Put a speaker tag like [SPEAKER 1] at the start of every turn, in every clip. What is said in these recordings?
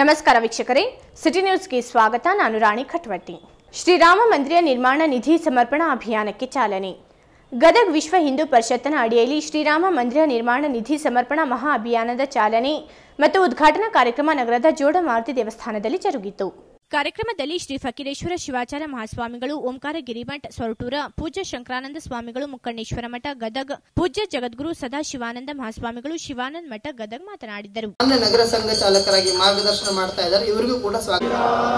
[SPEAKER 1] ನಮಸ್ಕಾರ ವೀಕ್ಷಕರೇ ಸಿಟಿ ನ್ಯೂಸ್ಗೆ ಸ್ವಾಗತ ನಾನು ರಾಣಿ ಖಟ್ವಟ್ಟಿ ಶ್ರೀರಾಮ ಮಂದಿರ ನಿರ್ಮಾಣ ನಿಧಿ ಸಮರ್ಪಣಾ ಅಭಿಯಾನಕ್ಕೆ ಚಾಲನೆ ಗದಗ್ ವಿಶ್ವ ಹಿಂದೂ ಪರಿಷತ್ತಿನ ಅಡಿಯಲ್ಲಿ ಶ್ರೀರಾಮ ಮಂದಿರ ನಿರ್ಮಾಣ ನಿಧಿ ಸಮರ್ಪಣಾ ಮಹಾ ಅಭಿಯಾನದ ಚಾಲನೆ ಮತ್ತು ಉದ್ಘಾಟನಾ ಕಾರ್ಯಕ್ರಮ ನಗರದ ಜೋಡಮಾರುತಿ ದೇವಸ್ಥಾನದಲ್ಲಿ ಜರುಗಿತು ಕಾರ್ಯಕ್ರಮದಲ್ಲಿ ಶ್ರೀ ಫಕೀರೇಶ್ವರ ಶಿವಾಚಾರ್ಯ ಮಹಾಸ್ವಾಮಿಗಳು ಓಂಕಾರ ಗಿರಿಮಠ್ ಸೊರಟೂರ ಪೂಜ್ಯ ಶಂಕರಾನಂದ ಸ್ವಾಮಿಗಳು ಮುಕ್ಕಣ್ಣೇಶ್ವರ ಮಠ ಗದಗ್ ಪೂಜ್ಯ ಜಗದ್ಗುರು ಸದಾ ಶಿವಾನಂದ ಮಹಾಸ್ವಾಮಿಗಳು ಶಿವಾನಂದ ಮಠ ಗದಗ್ ಮಾತನಾಡಿದರು
[SPEAKER 2] ಮಾನ್ಯ ನಗರ ಸಂಘ ಚಾಲಕರಾಗಿ ಮಾರ್ಗದರ್ಶನ ಮಾಡ್ತಾ ಇದ್ದಾರೆ ಇವರಿಗೂ ಕೂಡ ಸ್ವಾಗತ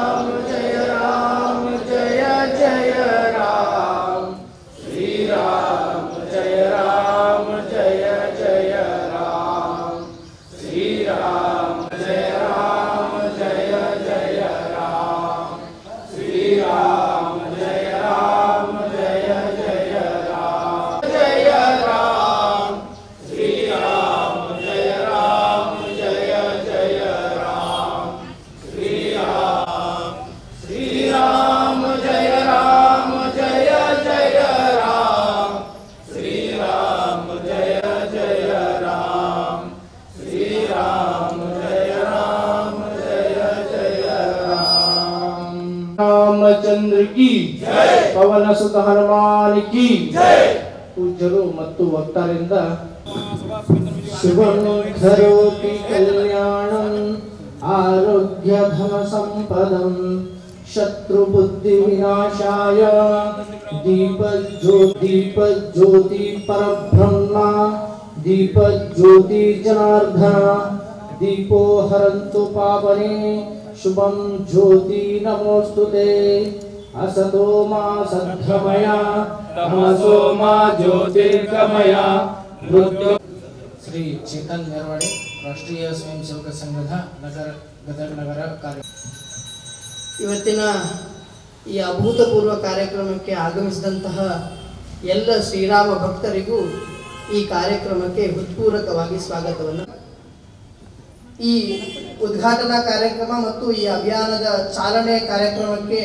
[SPEAKER 3] ರಾಮಚಂದ್ರ ಕಿ ಪವನ ಸುತ ಹನುಮಾನ್ ಕಿ ಪೂಜ್ಯರು ಮತ್ತು ವಕ್ತಾರಿಂದ ಶುಭಂ ಕರೋತಿ ಕಲ್ಯಾಣಂ ಆರೋಗ್ಯ ಧನ ಸಂಪದಂ ಶತ್ರು ಬುದ್ಧಿ ವಿನಾಶಾಯ ದೀಪ ಜ್ಯೋ ದೀಪ ಜ್ಯೋತಿ ಪರಬ್ರಹ್ಮ ದೀಪ ಜ್ಯೋತಿ ಜನಾರ್ದನ ದೀಪೋ ಹರಂತು ಪಾವನೆ ಶುಭಂ ಜ್ಯೋತಿ ನಮೋಸ್ತುತೆ ಅಸತೋ ಮಾ ಸದ್ಗಮಯ ತಮಸೋ ಮಾ ಜ್ಯೋತಿರ್ಗಮಯ ಮೃತ್ಯು ಶ್ರೀ ಚೇತನ್ ನೆರವಾಡಿ ರಾಷ್ಟ್ರೀಯ ಸ್ವಯಂ ಸೇವಕ ಸಂಘದ ನಗರ ಗದಗ ನಗರ ಕಾರ್ಯ
[SPEAKER 2] ಇವತ್ತಿನ ಈ ಅಭೂತಪೂರ್ವ ಕಾರ್ಯಕ್ರಮಕ್ಕೆ ಆಗಮಿಸಿದಂತಹ ಎಲ್ಲ ಶ್ರೀರಾಮ ಭಕ್ತರಿಗೂ ಈ ಕಾರ್ಯಕ್ರಮಕ್ಕೆ ಹೃತ್ಪೂರ್ವಕವಾಗಿ ಸ್ವಾಗತವನ್ನು ಈ ಉದ್ಘಾಟನಾ ಕಾರ್ಯಕ್ರಮ ಮತ್ತು ಈ ಅಭಿಯಾನದ ಚಾಲನೆ ಕಾರ್ಯಕ್ರಮಕ್ಕೆ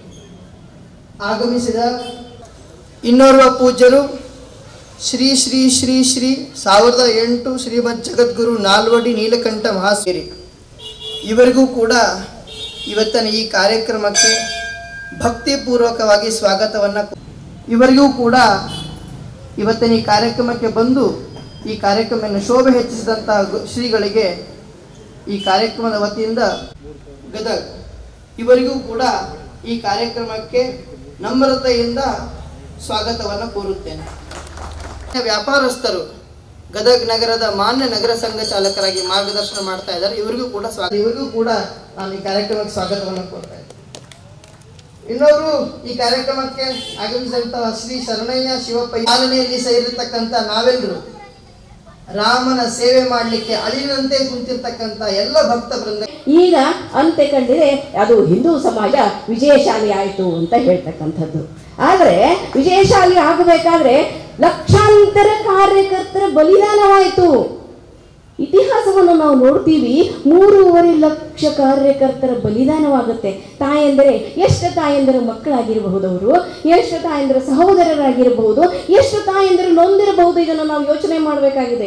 [SPEAKER 2] ಆಗಮಿಸಿದ ಇನ್ನೋರ್ವ ಪೂಜ್ಯರು ಶ್ರೀ ಶ್ರೀ ಶ್ರೀ ಶ್ರೀ ಸಾವಿರದ ಎಂಟು ಶ್ರೀಮದ್ ಜಗದ್ಗುರು ನಾಲ್ವಡಿ ನೀಲಕಂಠ ಮಹಾಸೇರಿ ಇವರಿಗೂ ಕೂಡ ಇವತ್ತಿನ ಈ ಕಾರ್ಯಕ್ರಮಕ್ಕೆ ಭಕ್ತಿಪೂರ್ವಕವಾಗಿ ಸ್ವಾಗತವನ್ನು ಇವರಿಗೂ ಕೂಡ ಇವತ್ತಿನ ಈ ಕಾರ್ಯಕ್ರಮಕ್ಕೆ ಬಂದು ಈ ಕಾರ್ಯಕ್ರಮವನ್ನು ಶೋಭೆ ಹೆಚ್ಚಿಸಿದಂಥ ಗು- ಶ್ರೀಗಳಿಗೆ ಈ ಕಾರ್ಯಕ್ರಮದ ವತಿಯಿಂದ ಗದಗ್ ಇವರಿಗೂ ಕೂಡ ಈ ಕಾರ್ಯಕ್ರಮಕ್ಕೆ ನಮ್ರತೆಯಿಂದ ಸ್ವಾಗತವನ್ನು ಕೋರುತ್ತೇನೆ ವ್ಯಾಪಾರಸ್ಥರು ಗದಗ್ ನಗರದ ಮಾನ್ಯ ನಗರ ಸಂಘ ಚಾಲಕರಾಗಿ ಮಾರ್ಗದರ್ಶನ ಮಾಡ್ತಾ ಇದ್ದಾರೆ ಇವರಿಗೂ ಕೂಡ ಸ್ವಾಗತ ಇವರಿಗೂ ಕೂಡ ನಾನು ಈ ಕಾರ್ಯಕ್ರಮಕ್ಕೆ ಸ್ವಾಗತವನ್ನು ಕೋರ್ತಾ ಇದ್ದೇನೆ ಇನ್ನೊಬ್ರು ಈ ಕಾರ್ಯಕ್ರಮಕ್ಕೆ ಆಗಮಿಸಿದಂತಹ ಶ್ರೀ ಶರಣಯ್ಯ ಶಿವಪ್ಪ ಚಾಲನೆಯಲ್ಲಿ ಸೇರಿರ್ತಕ್ಕಂಥ ನಾವೆಲ್ಲರೂ ರಾಮನ ಸೇವೆ ಮಾಡಲಿಕ್ಕೆ ಅಳಿನಂತೆ ಕುಂತಿರ್ತಕ್ಕಂಥ ಎಲ್ಲ ಭಕ್ತ ಬೃಂದ
[SPEAKER 4] ಈಗ ಅಂತೆ ಕಂಡಿದೆ ಅದು ಹಿಂದೂ ಸಮಾಜ ವಿಜಯಶಾಲಿ ಆಯಿತು ಅಂತ ಹೇಳ್ತಕ್ಕಂಥದ್ದು ಆದರೆ ವಿಜಯಶಾಲಿ ಆಗಬೇಕಾದ್ರೆ ಲಕ್ಷಾಂತರ ಕಾರ್ಯಕರ್ತರ ಬಲಿದಾನವಾಯಿತು ಇತಿಹಾಸವನ್ನು ನಾವು ನೋಡ್ತೀವಿ ಮೂರುವರೆ ಲಕ್ಷ ಕಾರ್ಯಕರ್ತರ ಬಲಿದಾನವಾಗುತ್ತೆ ತಾಯಂದರೆ ಎಷ್ಟು ತಾಯಂದಿರ ಮಕ್ಕಳಾಗಿರಬಹುದು ಅವರು ಎಷ್ಟು ತಾಯಂದಿರ ಸಹೋದರರಾಗಿರಬಹುದು ಎಷ್ಟು ತಾಯಂದಿರು ನೊಂದಿರಬಹುದು ಇದನ್ನು ನಾವು ಯೋಚನೆ ಮಾಡಬೇಕಾಗಿದೆ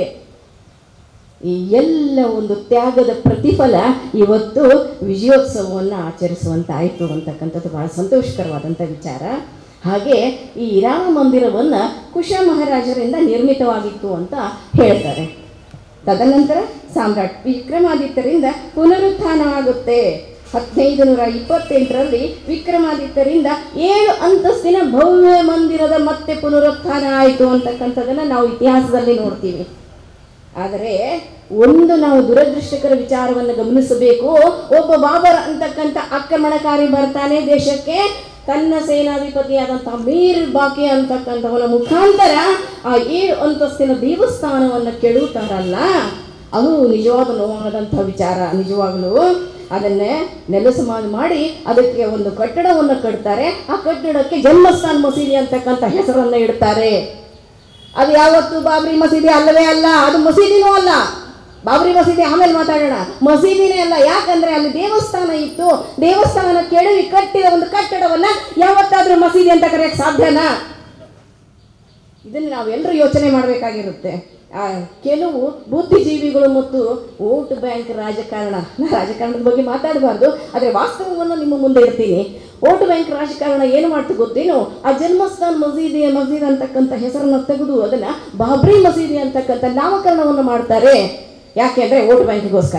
[SPEAKER 4] ಈ ಎಲ್ಲ ಒಂದು ತ್ಯಾಗದ ಪ್ರತಿಫಲ ಇವತ್ತು ವಿಜಯೋತ್ಸವವನ್ನು ಆಚರಿಸುವಂತಾಯಿತು ಅಂತಕ್ಕಂಥದ್ದು ಬಹಳ ಸಂತೋಷಕರವಾದಂಥ ವಿಚಾರ ಹಾಗೆ ಈ ರಾಮ ಮಂದಿರವನ್ನು ಕುಶ ಮಹಾರಾಜರಿಂದ ನಿರ್ಮಿತವಾಗಿತ್ತು ಅಂತ ಹೇಳ್ತಾರೆ ತದನಂತರ ಸಾಮ್ರಾಟ್ ವಿಕ್ರಮಾದಿತ್ಯರಿಂದ ಪುನರುತ್ಥಾನ ಆಗುತ್ತೆ ಹದಿನೈದು ನೂರ ಇಪ್ಪತ್ತೆಂಟರಲ್ಲಿ ವಿಕ್ರಮಾದಿತ್ಯರಿಂದ ಏಳು ಅಂತಸ್ತಿನ ಭವ್ಯ ಮಂದಿರದ ಮತ್ತೆ ಪುನರುತ್ಥಾನ ಆಯಿತು ಅಂತಕ್ಕಂಥದ್ದನ್ನು ನಾವು ಇತಿಹಾಸದಲ್ಲಿ ನೋಡ್ತೀವಿ ಆದರೆ ಒಂದು ನಾವು ದುರದೃಷ್ಟಕರ ವಿಚಾರವನ್ನು ಗಮನಿಸಬೇಕು ಒಬ್ಬ ಬಾಬರ್ ಅಂತಕ್ಕಂಥ ಆಕ್ರಮಣಕಾರಿ ಬರ್ತಾನೆ ದೇಶಕ್ಕೆ ತನ್ನ ಸೇನಾಧಿಪತಿಯಾದಂಥ ಮೀರ್ ಬಾಕಿ ಅಂತಕ್ಕಂಥವನ ಮುಖಾಂತರ ಆ ಏಳು ಅಂತಸ್ತಿನ ದೇವಸ್ಥಾನವನ್ನು ಕೆಡುತ್ತಾರಲ್ಲ ಅದು ನಿಜವಾದ ನೋವಾದಂಥ ವಿಚಾರ ನಿಜವಾಗಲೂ ಅದನ್ನೇ ನೆಲಸಮಾನ ಮಾಡಿ ಅದಕ್ಕೆ ಒಂದು ಕಟ್ಟಡವನ್ನು ಕಟ್ತಾರೆ ಆ ಕಟ್ಟಡಕ್ಕೆ ಜನ್ಮಸ್ಥಾನ್ ಮಸೀದಿ ಅಂತಕ್ಕಂಥ ಹೆಸರನ್ನು ಇಡ್ತಾರೆ ಅದು ಯಾವತ್ತು ಬಾಬ್ರಿ ಮಸೀದಿ ಅಲ್ಲವೇ ಅಲ್ಲ ಅದು ಮಸೀದಿನೂ ಅಲ್ಲ ಬಾಬ್ರಿ ಮಸೀದಿ ಆಮೇಲೆ ಮಾತಾಡೋಣ ಮಸೀದಿನೇ ಅಲ್ಲ ಯಾಕಂದ್ರೆ ಅಲ್ಲಿ ದೇವಸ್ಥಾನ ಇತ್ತು ದೇವಸ್ಥಾನ ಕೆಡವಿ ಕಟ್ಟಿದ ಒಂದು ಕಟ್ಟಡವನ್ನ ಯಾವತ್ತಾದ್ರೂ ಮಸೀದಿ ಅಂತ ಕರೆಯಕ್ಕೆ ಸಾಧ್ಯನಾ ಇದನ್ನು ನಾವೆಲ್ಲರೂ ಯೋಚನೆ ಮಾಡಬೇಕಾಗಿರುತ್ತೆ ಆ, ಕೆಲವು ಬುದ್ಧಿಜೀವಿಗಳು ಮತ್ತು ವೋಟ್ ಬ್ಯಾಂಕ್ ರಾಜಕಾರಣ ನಾ ರಾಜಕಾರಣದ ಬಗ್ಗೆ ಮಾತಾಡಬಾರ್ದು ಆದರೆ ವಾಸ್ತವವನ್ನು ನಿಮ್ಮ ಮುಂದೆ ಇಡ್ತೀನಿ ವೋಟ್ ಬ್ಯಾಂಕ್ ರಾಜಕಾರಣ ಏನು ಮಾಡ್ತು ಗೊತ್ತೇನು ಆ ಜನ್ಮಸ್ಥಾನ್ ಮಸೀದಿ ಮಸೀದ್ ಅಂತಕ್ಕಂಥ ಹೆಸರನ್ನು ತೆಗೆದು ಅದನ್ನ ಬಾಬ್ರಿ ಮಸೀದಿ ಅಂತಕ್ಕಂಥ ನಾಮಕರಣವನ್ನು ಮಾಡ್ತಾರೆ ಯಾಕೆಂದ್ರೆ ವೋಟ್ ಬ್ಯಾಂಕ್ಗೋಸ್ಕರ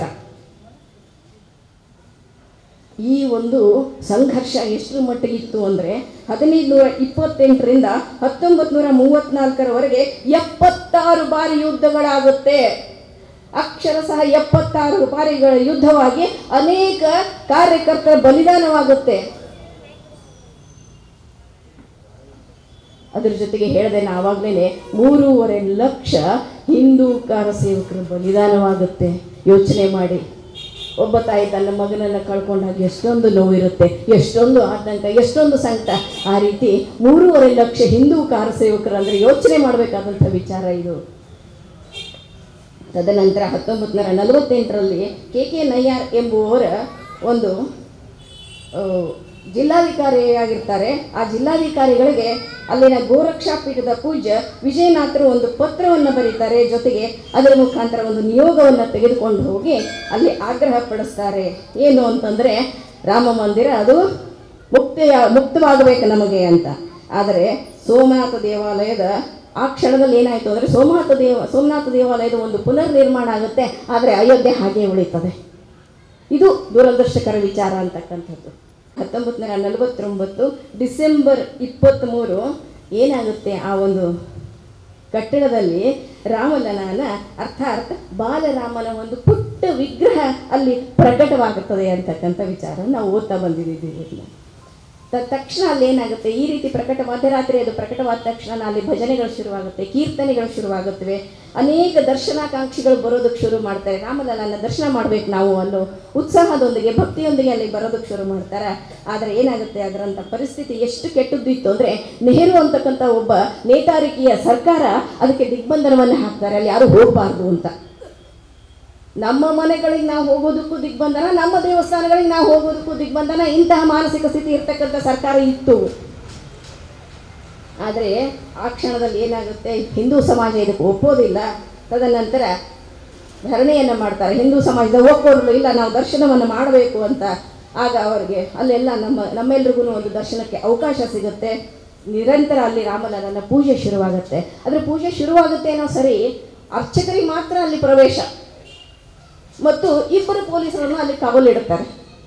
[SPEAKER 4] ಈ ಒಂದು ಸಂಘರ್ಷ ಎಷ್ಟರ ಮಟ್ಟಿಗಿತ್ತು ಅಂದರೆ ಹದಿನೈದು ನೂರ ಇಪ್ಪತ್ತೆಂಟರಿಂದ ಹತ್ತೊಂಬತ್ತು ನೂರ ಮೂವತ್ತ್ನಾಲ್ಕರವರೆಗೆ ಎಪ್ಪತ್ತಾರು ಬಾರಿ ಯುದ್ಧಗಳಾಗುತ್ತೆ ಅಕ್ಷರಶಃ ಎಪ್ಪತ್ತಾರು ಬಾರಿಗಳ ಯುದ್ಧವಾಗಿ ಅನೇಕ ಕಾರ್ಯಕರ್ತರ ಬಲಿದಾನವಾಗುತ್ತೆ ಅದ್ರ ಜೊತೆಗೆ ಹೇಳಿದೆ ನಾ ಆವಾಗಲೇ ಮೂರುವರೆ ಲಕ್ಷ ಹಿಂದೂ ಕಾರ ಸೇವಕರ ಬಲಿದಾನವಾಗುತ್ತೆ ಯೋಚನೆ ಮಾಡಿ ಒಬ್ಬ ತಾಯಿ ತನ್ನ ಮಗನನ್ನು ಕಳ್ಕೊಂಡಾಗ ಎಷ್ಟೊಂದು ನೋವಿರುತ್ತೆ ಎಷ್ಟೊಂದು ಆತಂಕ ಎಷ್ಟೊಂದು ಸಂಕಟ ಆ ರೀತಿ ಮೂರುವರೆ ಲಕ್ಷ ಹಿಂದೂ ಕಾರ ಸೇವಕರು ಅಂದರೆ ಯೋಚನೆ ಮಾಡಬೇಕಾದಂಥ ವಿಚಾರ ಇದು ತದನಂತರ ಹತ್ತೊಂಬತ್ತು ನೂರ ನಲವತ್ತೆಂಟರಲ್ಲಿ ಕೆ ಕೆ ನಯ್ಯಾರ್ ಎಂಬುವವರ ಒಂದು ಆ, ಜಿಲ್ಲಾಧಿಕಾರಿಯಾಗಿರ್ತಾರೆ ಆ ಜಿಲ್ಲಾಧಿಕಾರಿಗಳಿಗೆ ಅಲ್ಲಿನ ಗೋರಕ್ಷಾ ಪೀಠದ ಪೂಜ್ಯ ವಿಜಯನಾಥರು ಒಂದು ಪತ್ರವನ್ನು ಬರೀತಾರೆ ಜೊತೆಗೆ ಅದರ ಮುಖಾಂತರ ಒಂದು ನಿಯೋಗವನ್ನು ತೆಗೆದುಕೊಂಡು ಹೋಗಿ ಅಲ್ಲಿ ಆಗ್ರಹ ಪಡಿಸ್ತಾರೆ ಏನು ಅಂತಂದರೆ ರಾಮ ಮಂದಿರ ಅದು ಮುಕ್ತಿಯ ಮುಕ್ತವಾಗಬೇಕು ನಮಗೆ ಅಂತ ಆದರೆ ಸೋಮನಾಥ ದೇವಾಲಯದ ಆ ಕ್ಷಣದಲ್ಲಿ ಏನಾಯಿತು ಅಂದರೆ ಸೋಮನಾಥ ದೇವ ಸೋಮನಾಥ ದೇವಾಲಯದ ಒಂದು ಪುನರ್ ನಿರ್ಮಾಣ ಆಗುತ್ತೆ ಆದರೆ ಅಯೋಧ್ಯೆ ಹಾಗೆ ಉಳಿತದೆ ಇದು ದುರದೃಷ್ಟಕರ ವಿಚಾರ ಅಂತಕ್ಕಂಥದ್ದು ಹತ್ತೊಂಬತ್ತು ನೂರ ನಲವತ್ತೊಂಬತ್ತು ಡಿಸೆಂಬರ್ ಇಪ್ಪತ್ತ್ಮೂರು ಏನಾಗುತ್ತೆ ಆ ಒಂದು ಕಟ್ಟಡದಲ್ಲಿ ರಾಮಲನಾನ ಅರ್ಥಾತ್ ಬಾಲರಾಮನ ಒಂದು ಪುಟ್ಟ ವಿಗ್ರಹ ಅಲ್ಲಿ ಪ್ರಕಟವಾಗುತ್ತದೆ ಅಂತಕ್ಕಂಥ ವಿಚಾರ ನಾವು ಓದ್ತಾ ಬಂದಿದ್ದೀವಿ ಇದನ್ನ. ತ- ತಕ್ಷಣ ಅಲ್ಲಿ ಏನಾಗುತ್ತೆ ಈ ರೀತಿ ಪ್ರಕಟ ಮಧ್ಯರಾತ್ರಿ ಅದು ಪ್ರಕಟವಾದ ತಕ್ಷಣ ಅಲ್ಲಿ ಭಜನೆಗಳು ಶುರುವಾಗುತ್ತೆ ಕೀರ್ತನೆಗಳು ಶುರುವಾಗುತ್ತವೆ ಅನೇಕ ದರ್ಶನಾಕಾಂಕ್ಷಿಗಳು ಬರೋದಕ್ಕೆ ಶುರು ಮಾಡ್ತಾರೆ ರಾಮಲಲ್ಲನ ದರ್ಶನ ಮಾಡ್ಬೇಕು ನಾವು ಅನ್ನೋ ಉತ್ಸಾಹದೊಂದಿಗೆ ಭಕ್ತಿಯೊಂದಿಗೆ ಅಲ್ಲಿ ಬರೋದಕ್ಕೆ ಶುರು ಮಾಡ್ತಾರೆ ಆದರೆ ಏನಾಗುತ್ತೆ ಅದರಂಥ ಪರಿಸ್ಥಿತಿ ಎಷ್ಟು ಕೆಟ್ಟದ್ದು ಇತ್ತು ಅಂದರೆ ನೆಹರು ಅಂತಕ್ಕಂಥ ಒಬ್ಬ ನೇತಾರಿಕೆಯ ಸರ್ಕಾರ ಅದಕ್ಕೆ ದಿಗ್ಬಂಧನವನ್ನು ಹಾಕ್ತಾರೆ ಅಲ್ಲಿ ಯಾರು ಹೋಗಬಾರ್ದು ಅಂತ ನಮ್ಮ ಮನೆಗಳಿಗೆ ನಾವು ಹೋಗೋದಕ್ಕೂ ದಿಗ್ಬಂಧನ ನಮ್ಮ ದೇವಸ್ಥಾನಗಳಿಗೆ ನಾವು ಹೋಗೋದಕ್ಕೂ ದಿಗ್ಬಂಧನ ಇಂತಹ ಮಾನಸಿಕ ಸ್ಥಿತಿ ಇರ್ತಕ್ಕಂಥ ಸರ್ಕಾರ ಇತ್ತು ಆದರೆ ಆ ಕ್ಷಣದಲ್ಲಿ ಏನಾಗುತ್ತೆ ಹಿಂದೂ ಸಮಾಜ ಇದಕ್ಕೆ ಒಪ್ಪೋದಿಲ್ಲ ತದನಂತರ ಧರಣಿಯನ್ನು ಮಾಡ್ತಾರೆ ಹಿಂದೂ ಸಮಾಜದ ಒಪ್ಪೋದಿಲ್ಲ ಇಲ್ಲ ನಾವು ದರ್ಶನವನ್ನು ಮಾಡಬೇಕು ಅಂತ ಆಗ ಅವರಿಗೆ ಅಲ್ಲೆಲ್ಲ ನಮ್ಮ ನಮ್ಮೆಲ್ರಿಗೂ ಒಂದು ದರ್ಶನಕ್ಕೆ ಅವಕಾಶ ಸಿಗುತ್ತೆ ನಿರಂತರ ಅಲ್ಲಿ ರಾಮಲಲ್ಲನ ಪೂಜೆ ಶುರುವಾಗುತ್ತೆ ಆದರೆ ಪೂಜೆ ಶುರುವಾಗುತ್ತೆ ಅನ್ನೋ ಸರಿ ಅರ್ಚಕರಿಗೆ ಮಾತ್ರ ಅಲ್ಲಿ ಪ್ರವೇಶ ಮತ್ತು ಇಬ್ಬರು ಪೊಲೀಸರನ್ನು ಅಲ್ಲಿ ಕಾವಲಿಡುತ್ತಾರೆ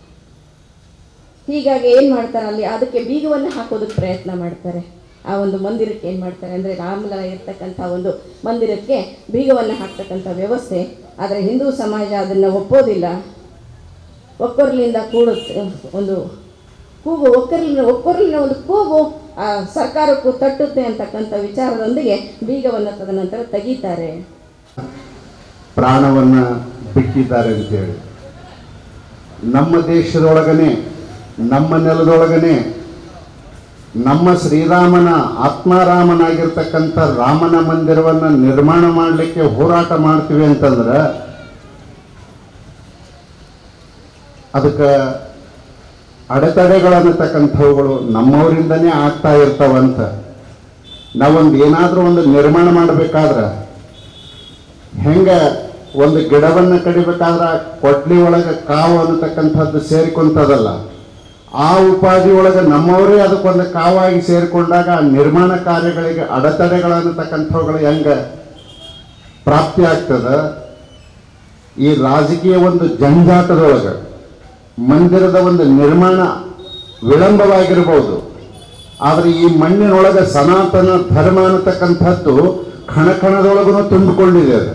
[SPEAKER 4] ಹೀಗಾಗಿ ಏನು ಮಾಡ್ತಾರೆ ಅಲ್ಲಿ ಅದಕ್ಕೆ ಬೀಗವನ್ನು ಹಾಕೋದಕ್ಕೆ ಪ್ರಯತ್ನ ಮಾಡ್ತಾರೆ ಆ ಒಂದು ಮಂದಿರಕ್ಕೆ ಏನು ಮಾಡ್ತಾರೆ ಅಂದರೆ ರಾಮಲಲ್ಲ ಇರ್ತಕ್ಕಂಥ ಒಂದು ಮಂದಿರಕ್ಕೆ ಬೀಗವನ್ನು ಹಾಕ್ತಕ್ಕಂಥ ವ್ಯವಸ್ಥೆ ಆದರೆ ಹಿಂದೂ ಸಮಾಜ ಅದನ್ನು ಒಪ್ಪೋದಿಲ್ಲ ಒಕ್ಕೊರ್ಲಿಂದ ಕೂಡುತ್ತೆ ಒಂದು ಕೂಗು ಒಕ್ಕರ್ಲಿನ ಒಕ್ಕೊರ್ಲಿನ ಒಂದು ಕೂಗು ಆ ಸರ್ಕಾರಕ್ಕೂ ತಟ್ಟುತ್ತೆ ಅಂತಕ್ಕಂಥ ವಿಚಾರದೊಂದಿಗೆ ಬೀಗವನ್ನು ತದನಂತರ ತೆಗೀತಾರೆ
[SPEAKER 5] ಪ್ರಾಣವನ್ನ ಬಿಟ್ಟಿದ್ದಾರೆ ಅಂತೇಳಿ ನಮ್ಮ ದೇಶದೊಳಗನೆ ನಮ್ಮ ನೆಲದೊಳಗನೆ ನಮ್ಮ ಶ್ರೀರಾಮನ ಆತ್ಮಾರಾಮನಾಗಿರ್ತಕ್ಕಂಥ ರಾಮನ ಮಂದಿರವನ್ನ ನಿರ್ಮಾಣ ಮಾಡಲಿಕ್ಕೆ ಹೋರಾಟ ಮಾಡ್ತೀವಿ ಅಂತಂದ್ರೆ ಅದಕ್ಕೆ ಅಡೆತಡೆಗಳನ್ನತಕ್ಕಂಥವುಗಳು ನಮ್ಮವರಿಂದನೇ ಆಗ್ತಾ ಇರ್ತಾವಂತ ನಾವೊಂದು ಏನಾದರೂ ಒಂದು ನಿರ್ಮಾಣ ಮಾಡಬೇಕಾದ್ರೆ ಹೆಂಗ ಒಂದು ಗಿಡವನ್ನು ಕಡಿಬೇಕಾದ್ರೆ ಆ ಕೊಡ್ಲಿ ಒಳಗೆ ಕಾವು ಅನ್ನತಕ್ಕಂಥದ್ದು ಸೇರಿಕೊಂತದಲ್ಲ ಆ ಉಪಾಧಿ ಒಳಗೆ ನಮ್ಮವರೇ ಅದಕ್ಕೊಂದು ಕಾವಾಗಿ ಸೇರಿಕೊಂಡಾಗ ಆ ನಿರ್ಮಾಣ ಕಾರ್ಯಗಳಿಗೆ ಅಡೆತಡೆಗಳನ್ನತಕ್ಕಂಥವುಗಳು ಹೆಂಗ ಪ್ರಾಪ್ತಿ ಆಗ್ತದ ಈ ರಾಜಕೀಯ ಒಂದು ಜಂಜಾಟದೊಳಗೆ ಮಂದಿರದ ಒಂದು ನಿರ್ಮಾಣ ವಿಳಂಬವಾಗಿರ್ಬೋದು ಆದರೆ ಈ ಮಣ್ಣಿನೊಳಗೆ ಸನಾತನ ಧರ್ಮ ಅನ್ನತಕ್ಕಂಥದ್ದು ಕಣಕಣದೊಳಗೂ ತುಂಬಿಕೊಂಡಿದೆ ಅದು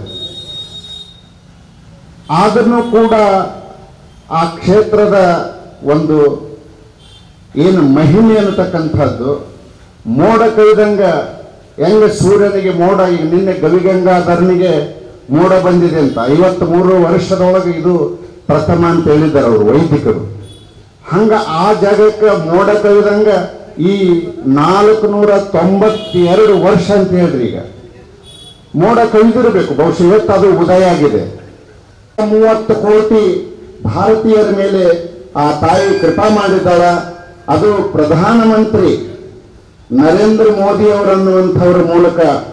[SPEAKER 5] ಆದ್ರೂ ಕೂಡ ಆ ಕ್ಷೇತ್ರದ ಒಂದು ಏನು ಮಹಿಮೆ ಅನ್ನತಕ್ಕಂಥದ್ದು ಮೋಡ ಕೈದಂಗ ಹೆಂಗ ಸೂರ್ಯನಿಗೆ ಮೋಡ ಈಗ ನಿನ್ನೆ ಗವಿಗಂಗಾಧರನಿಗೆ ಮೋಡ ಬಂದಿದೆ ಅಂತ ಐವತ್ತ್ ಮೂರು ವರ್ಷದೊಳಗೆ ಇದು ಪ್ರಥಮ ಅಂತ ಹೇಳಿದ್ದಾರೆ ಅವರು ವೈದಿಕರು ಹಂಗ ಆ ಜಾಗಕ್ಕೆ ಮೋಡ ಕವಿದಂಗ ಈ ನಾಲ್ಕು ನೂರ ತೊಂಬತ್ತೆರಡು ವರ್ಷ ಅಂತ ಹೇಳ್ರಿ ಈಗ ಮೋಡ ಕವಿದಿರಬೇಕು ಬಹುಶಃ ಇವತ್ತು ಅದು ಉದಯ ಆಗಿದೆ ಮೂವತ್ತು ಕೋಟಿ ಭಾರತೀಯರ ಮೇಲೆ ಆ ತಾಯಿ ಕೃಪಾ ಮಾಡಿದ್ದಾಳ ಅದು ಪ್ರಧಾನಮಂತ್ರಿ ನರೇಂದ್ರ ಮೋದಿ ಅವರನ್ನುವಂಥವ್ರ ಮೂಲಕ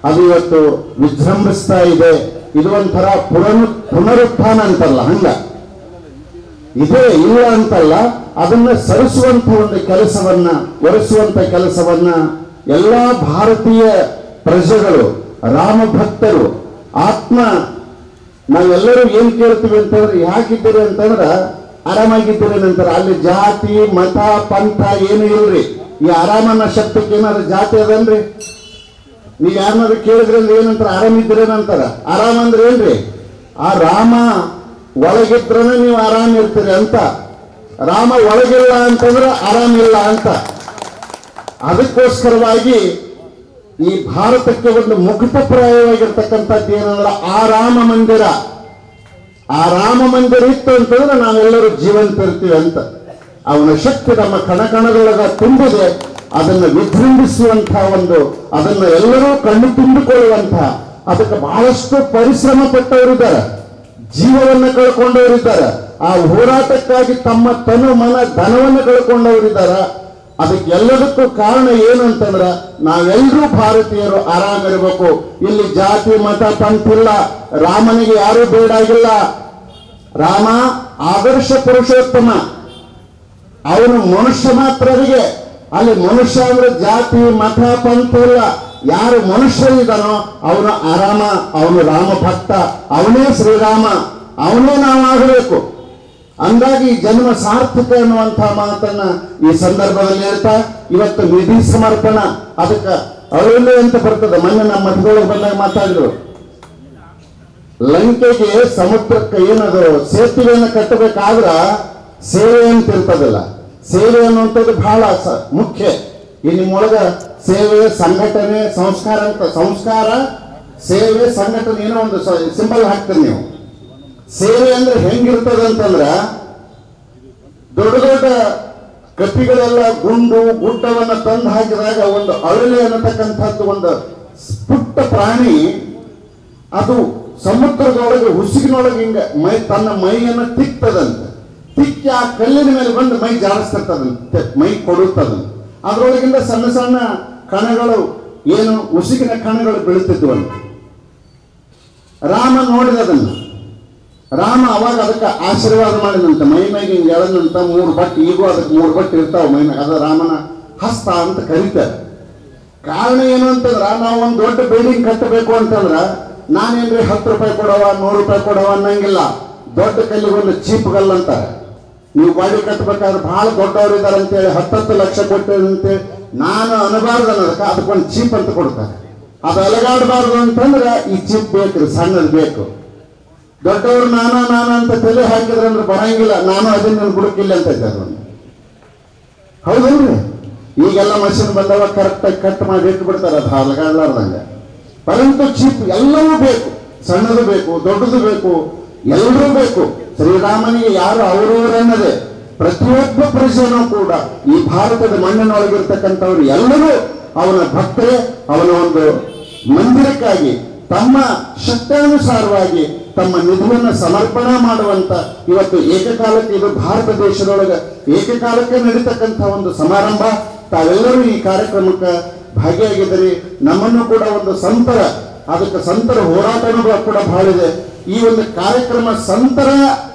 [SPEAKER 5] ಅದು ಇವತ್ತು ವಿಜೃಂಭಿಸ್ತಾ ಇದೆ ಇದು ಒಂಥರ ಪುನರು ಪುನರುತ್ಥಾನ ಅಂತಲ್ಲ ಹಂಗ ಇದೇ ಇಲ್ಲ ಅಂತಲ್ಲ ಅದನ್ನ ಸರಿಸುವಂತ ಒಂದು ಕೆಲಸವನ್ನ ಒರೆಸುವಂತ ಕೆಲಸವನ್ನ ಎಲ್ಲಾ ಭಾರತೀಯ ಪ್ರಜೆಗಳು ರಾಮ ಭಕ್ತರು ಆತ್ಮ ನಾವೆಲ್ಲರೂ ಏನ್ ಕೇಳ್ತೀವಿ ಅಂತಂದ್ರೆ ಯಾಕಿದ್ದೀರಿ ಅಂತಂದ್ರ ಆರಾಮಾಗಿದ್ದೀರಿ ಅಂತಾರೆ ಅಲ್ಲಿ ಜಾತಿ ಮತ ಪಂಥ ಏನು ಇಲ್ರಿ ಈ ಆರಾಮನ್ನ ಶಬ್ದಕ್ಕೆ ಏನಾದ್ರು ಜಾತಿ ಅದನ್ರಿ ನೀವು ಯಾರನ್ನಾದ್ರು ಕೇಳಿದ್ರೆ ಅಂದ್ರೆ ಏನಂತಾರ ಆರಾಮಿದ್ದೀರೇನಂತಾರ ಆರಾಮ ಅಂದ್ರೆ ಏನ್ರಿ ಆ ರಾಮ ಒಳಗಿದ್ರನೆ ನೀವು ಆರಾಮ ಇರ್ತೀರಿ ಅಂತ ರಾಮ ಒಳಗಿಲ್ಲ ಅಂತಂದ್ರೆ ಆರಾಮಿಲ್ಲ ಅಂತ ಅದಕ್ಕೋಸ್ಕರವಾಗಿ ಈ ಭಾರತಕ್ಕೆ ಒಂದು ಮುಕುಟಪ್ರಾಯವಾಗಿರ್ತಕ್ಕಂಥದ್ದು ಏನಂದ್ರೆ ಆ ರಾಮ ಮಂದಿರ ಆ ರಾಮ ಮಂದಿರ ಇತ್ತು ಅಂತಂದ್ರೆ ನಾವೆಲ್ಲರೂ ಜೀವಂತ ಇರ್ತೀವಿ ಅಂತ ಅವನ ಶಕ್ತಿ ನಮ್ಮ ಕಣಕಣದೊಳಗ ತುಂಬಿದೆ ಅದನ್ನು ವಿಜೃಂಭಿಸುವಂತಹ ಒಂದು ಅದನ್ನು ಎಲ್ಲರೂ ಕಣ್ಣು ತುಂಬಿಕೊಳ್ಳುವಂತಹ ಅದಕ್ಕೆ ಬಹಳಷ್ಟು ಪರಿಶ್ರಮ ಪಟ್ಟವರಿದ್ದಾರೆ ಜೀವವನ್ನು ಕಳ್ಕೊಂಡವರಿದ್ದಾರೆ ಆ ಹೋರಾಟಕ್ಕಾಗಿ ತಮ್ಮ ತನು ಮನ ಧನವನ್ನು ಕಳ್ಕೊಂಡವರಿದ್ದಾರೆ ಅದಕ್ಕೆ ಎಲ್ಲದಕ್ಕೂ ಕಾರಣ ಏನು ಅಂತಂದ್ರ ನಾವೆಲ್ಲರೂ ಭಾರತೀಯರು ಆರಾಮಿರ್ಬೇಕು ಇಲ್ಲಿ ಜಾತಿ ಮತ ಪಂಥ ಇಲ್ಲ ರಾಮನಿಗೆ ಯಾರೂ ಬೇಡಾಗಿಲ್ಲ ರಾಮ ಆದರ್ಶ ಪುರುಷೋತ್ತಮ ಅವನು ಮನುಷ್ಯ ಮಾತ್ರರಿಗೆ ಅಲ್ಲಿ ಮನುಷ್ಯ ಅಂದ್ರೆ ಜಾತಿ ಮತ ಪಂಥ ಇಲ್ಲ ಯಾರು ಮನುಷ್ಯ ಇದ್ದಾನೋ ಅವನು ಆರಾಮ ಅವನು ರಾಮ ಭಕ್ತ ಅವನೇ ಶ್ರೀರಾಮ ಅವನೇ ನಾವು ಆಗಬೇಕು ಅಂದಾಗಿ ಈ ಜನ್ಮ ಸಾರ್ಥಕ ಅನ್ನುವಂತಹ ಮಾತನ್ನ ಈ ಸಂದರ್ಭದಲ್ಲಿ ಹೇಳ್ತಾ ಇವತ್ತು ನಿಧಿ ಸಮರ್ಪಣ ಅದಕ್ಕೆ ಅರಳ್ಳಿ ಅಂತ ಬರ್ತದೆ ಮೊನ್ನೆ ನಮ್ಮ ಮಠದೊಳಗೆ ಬಂದಾಗ ಮಾತಾಡಿದ್ರು ಲಂಕೆಗೆ ಸಮುದ್ರಕ್ಕೆ ಏನದು ಸೇತುವೆಯನ್ನು ಕಟ್ಟಬೇಕಾದ್ರ ಸೇವೆ ಅಂತ ಇರ್ತದಲ್ಲ ಸೇವೆ ಅನ್ನುವಂಥದ್ದು ಬಹಳ ಸ- ಮುಖ್ಯ ಈ ನಿಮ್ಮೊಳಗ ಸೇವೆ ಸಂಘಟನೆ ಸಂಸ್ಕಾರ ಅಂತ ಸಂಸ್ಕಾರ ಸೇವೆ ಸಂಘಟನೆ ಏನೋ ಒಂದು ಸಿಂಬಲ್ ಹಾಕ್ತೀರಿ ನೀವು ಸೇವೆ ಅಂದ್ರೆ ಹೆಂಗಿರ್ತದೆ ಅಂತಂದ್ರ ದೊಡ್ಡ ದೊಡ್ಡ ಕಪಿಗಳೆಲ್ಲ ಗುಂಡು ಗುಡ್ಡವನ್ನ ತಂದು ಹಾಕಿದಾಗ ಒಂದು ಅರಳಿ ಅನ್ನತಕ್ಕಂಥದ್ದು ಒಂದು ಪುಟ್ಟ ಪ್ರಾಣಿ ಅದು ಸಮುದ್ರದೊಳಗೆ ಹುಸುಗಿನೊಳಗೆ ಹಿಂಗ ಮೈ ತನ್ನ ಮೈಯನ್ನು ತಿಕ್ತದಂತೆ ತಿಕ್ಕಿ ಆ ಕಲ್ಲಿನ ಮೇಲೆ ಬಂದು ಮೈ ಜಾಡಿಸ್ತಿರ್ತದಂತೆ ಮೈ ಕೊಡುತ್ತದಂತೆ ಅದರೊಳಗಿಂದ ಸಣ್ಣ ಸಣ್ಣ ಕಣಗಳು ಏನು ಉಸುಗಿನ ಕಣಗಳು ಬೀಳುತ್ತಿದ್ವಂತೆ ರಾಮ ನೋಡಿದ ಅದನ್ನು ರಾಮ ಅವಾಗ ಅದಕ್ಕೆ ಆಶೀರ್ವಾದ ಮಾಡಿದಂತೆ ಮೈ ಮೈಗೆ ಹಿಂಗೆ ಎಳದಂತ ಮೂರು ಬಟ್ಟೆ ಈಗೂ ಅದಕ್ಕೆ ಮೂರು ಬಟ್ಟೆ ಇರ್ತಾವ ಮೈ ಮ್ಯಾಗ ಅದ ರಾಮನ ಹಸ್ತ ಅಂತ ಕರೀತಾರೆ ಕಾರಣ ಏನು ಅಂತಂದ್ರ ನಾವು ಒಂದು ದೊಡ್ಡ ಬಿಲ್ಡಿಂಗ್ ಕಟ್ಟಬೇಕು ಅಂತಂದ್ರ ನಾನೇನ್ರಿ ಹತ್ತು ರೂಪಾಯಿ ಕೊಡವ ನೂರು ರೂಪಾಯಿ ಕೊಡವ ಅನ್ನಂಗಿಲ್ಲ ದೊಡ್ಡ ಕಲ್ಲಿಗೆ ಒಂದು ಚೀಪ್ ಗಲ್ ಅಂತಾರೆ ನೀವು ಗಾಡಿ ಕಟ್ಟಬೇಕಾದ್ರೆ ಬಹಳ ದೊಡ್ಡವರು ಇದ್ದಾರೆ ಅಂತೇಳಿ ಹತ್ತತ್ತು ಲಕ್ಷ ಕೊಟ್ಟೇವೆ ಅಂತೇಳಿ ನಾನು ಅನಬಾರ್ದು ಅನ್ನೋದಕ್ಕೆ ಅದಕ್ಕೊಂದು ಚೀಪ್ ಅಂತ ಕೊಡ್ತಾರೆ ಅದು ಅಲಗಾಡಬಾರ್ದು ಅಂತಂದ್ರೆ ಈ ಚೀಪ್ ಬೇಕ್ರಿ ಸಣ್ಣದು ಬೇಕು ದೊಡ್ಡವರು ನಾನ ನಾನ ಅಂತ ತಲೆ ಹಾಕಿದ್ರೆ ಅಂದ್ರೆ ಬರಂಗಿಲ್ಲ ನಾನು ಅದನ್ನ ನನ್ನ ಬುಡಕಿಲ್ಲ ಅಂತ ಇದ್ದಾರೆ ಅವ್ನು. ಹೌದಲ್ರಿ ಈಗೆಲ್ಲ ಮಷಿನ್ ಬಂದವ ಕರೆಕ್ಟಾಗಿ ಕಟ್ ಮಾಡಿ ಇಟ್ಟು ಬಿಡ್ತಾರೆ ಅದು ಹಲಗಾಡ್ಲಾರ್ದಂಗೆ ಪರಂತು ಚೀಪ್ ಎಲ್ಲವೂ ಬೇಕು ಸಣ್ಣದು ಬೇಕು ದೊಡ್ಡದು ಬೇಕು ಎಲ್ಲರೂ ಬೇಕು ಶ್ರೀರಾಮನಿಗೆ ಯಾರು ಅವರವರನ್ನದೇ ಪ್ರತಿಯೊಬ್ಬ ಪ್ರಜೆನೂ ಕೂಡ ಈ ಭಾರತದ ಮಣ್ಣಿನೊಳಗಿರ್ತಕ್ಕಂಥವ್ರು ಎಲ್ಲರೂ ಅವನ ಭಕ್ತರೇ ಅವನ ಒಂದು ಮಂದಿರಕ್ಕಾಗಿ ತಮ್ಮ ಶಕ್ತಾನುಸಾರವಾಗಿ ತಮ್ಮ ನಿಧಿಯನ್ನು ಸಮರ್ಪಣೆ ಮಾಡುವಂತ ಇವತ್ತು ಏಕಕಾಲಕ್ಕೆ ಇದು ಭಾರತ ದೇಶದೊಳಗೆ ಏಕಕಾಲಕ್ಕೆ ನಡೀತಕ್ಕಂಥ ಒಂದು ಸಮಾರಂಭ ತಾವೆಲ್ಲರೂ ಈ ಕಾರ್ಯಕ್ರಮಕ್ಕೆ ಭಾಗಿಯಾಗಿದ್ದೀರಿ ನಮ್ಮನ್ನು ಕೂಡ ಒಂದು ಸಂತರ ಅದಕ್ಕೆ ಸಂತರ ಹೋರಾಟನೂ ಕೂಡ ಬಹಳ ಇದೆ ಈ ಒಂದು ಕಾರ್ಯಕ್ರಮ ಸಂತರ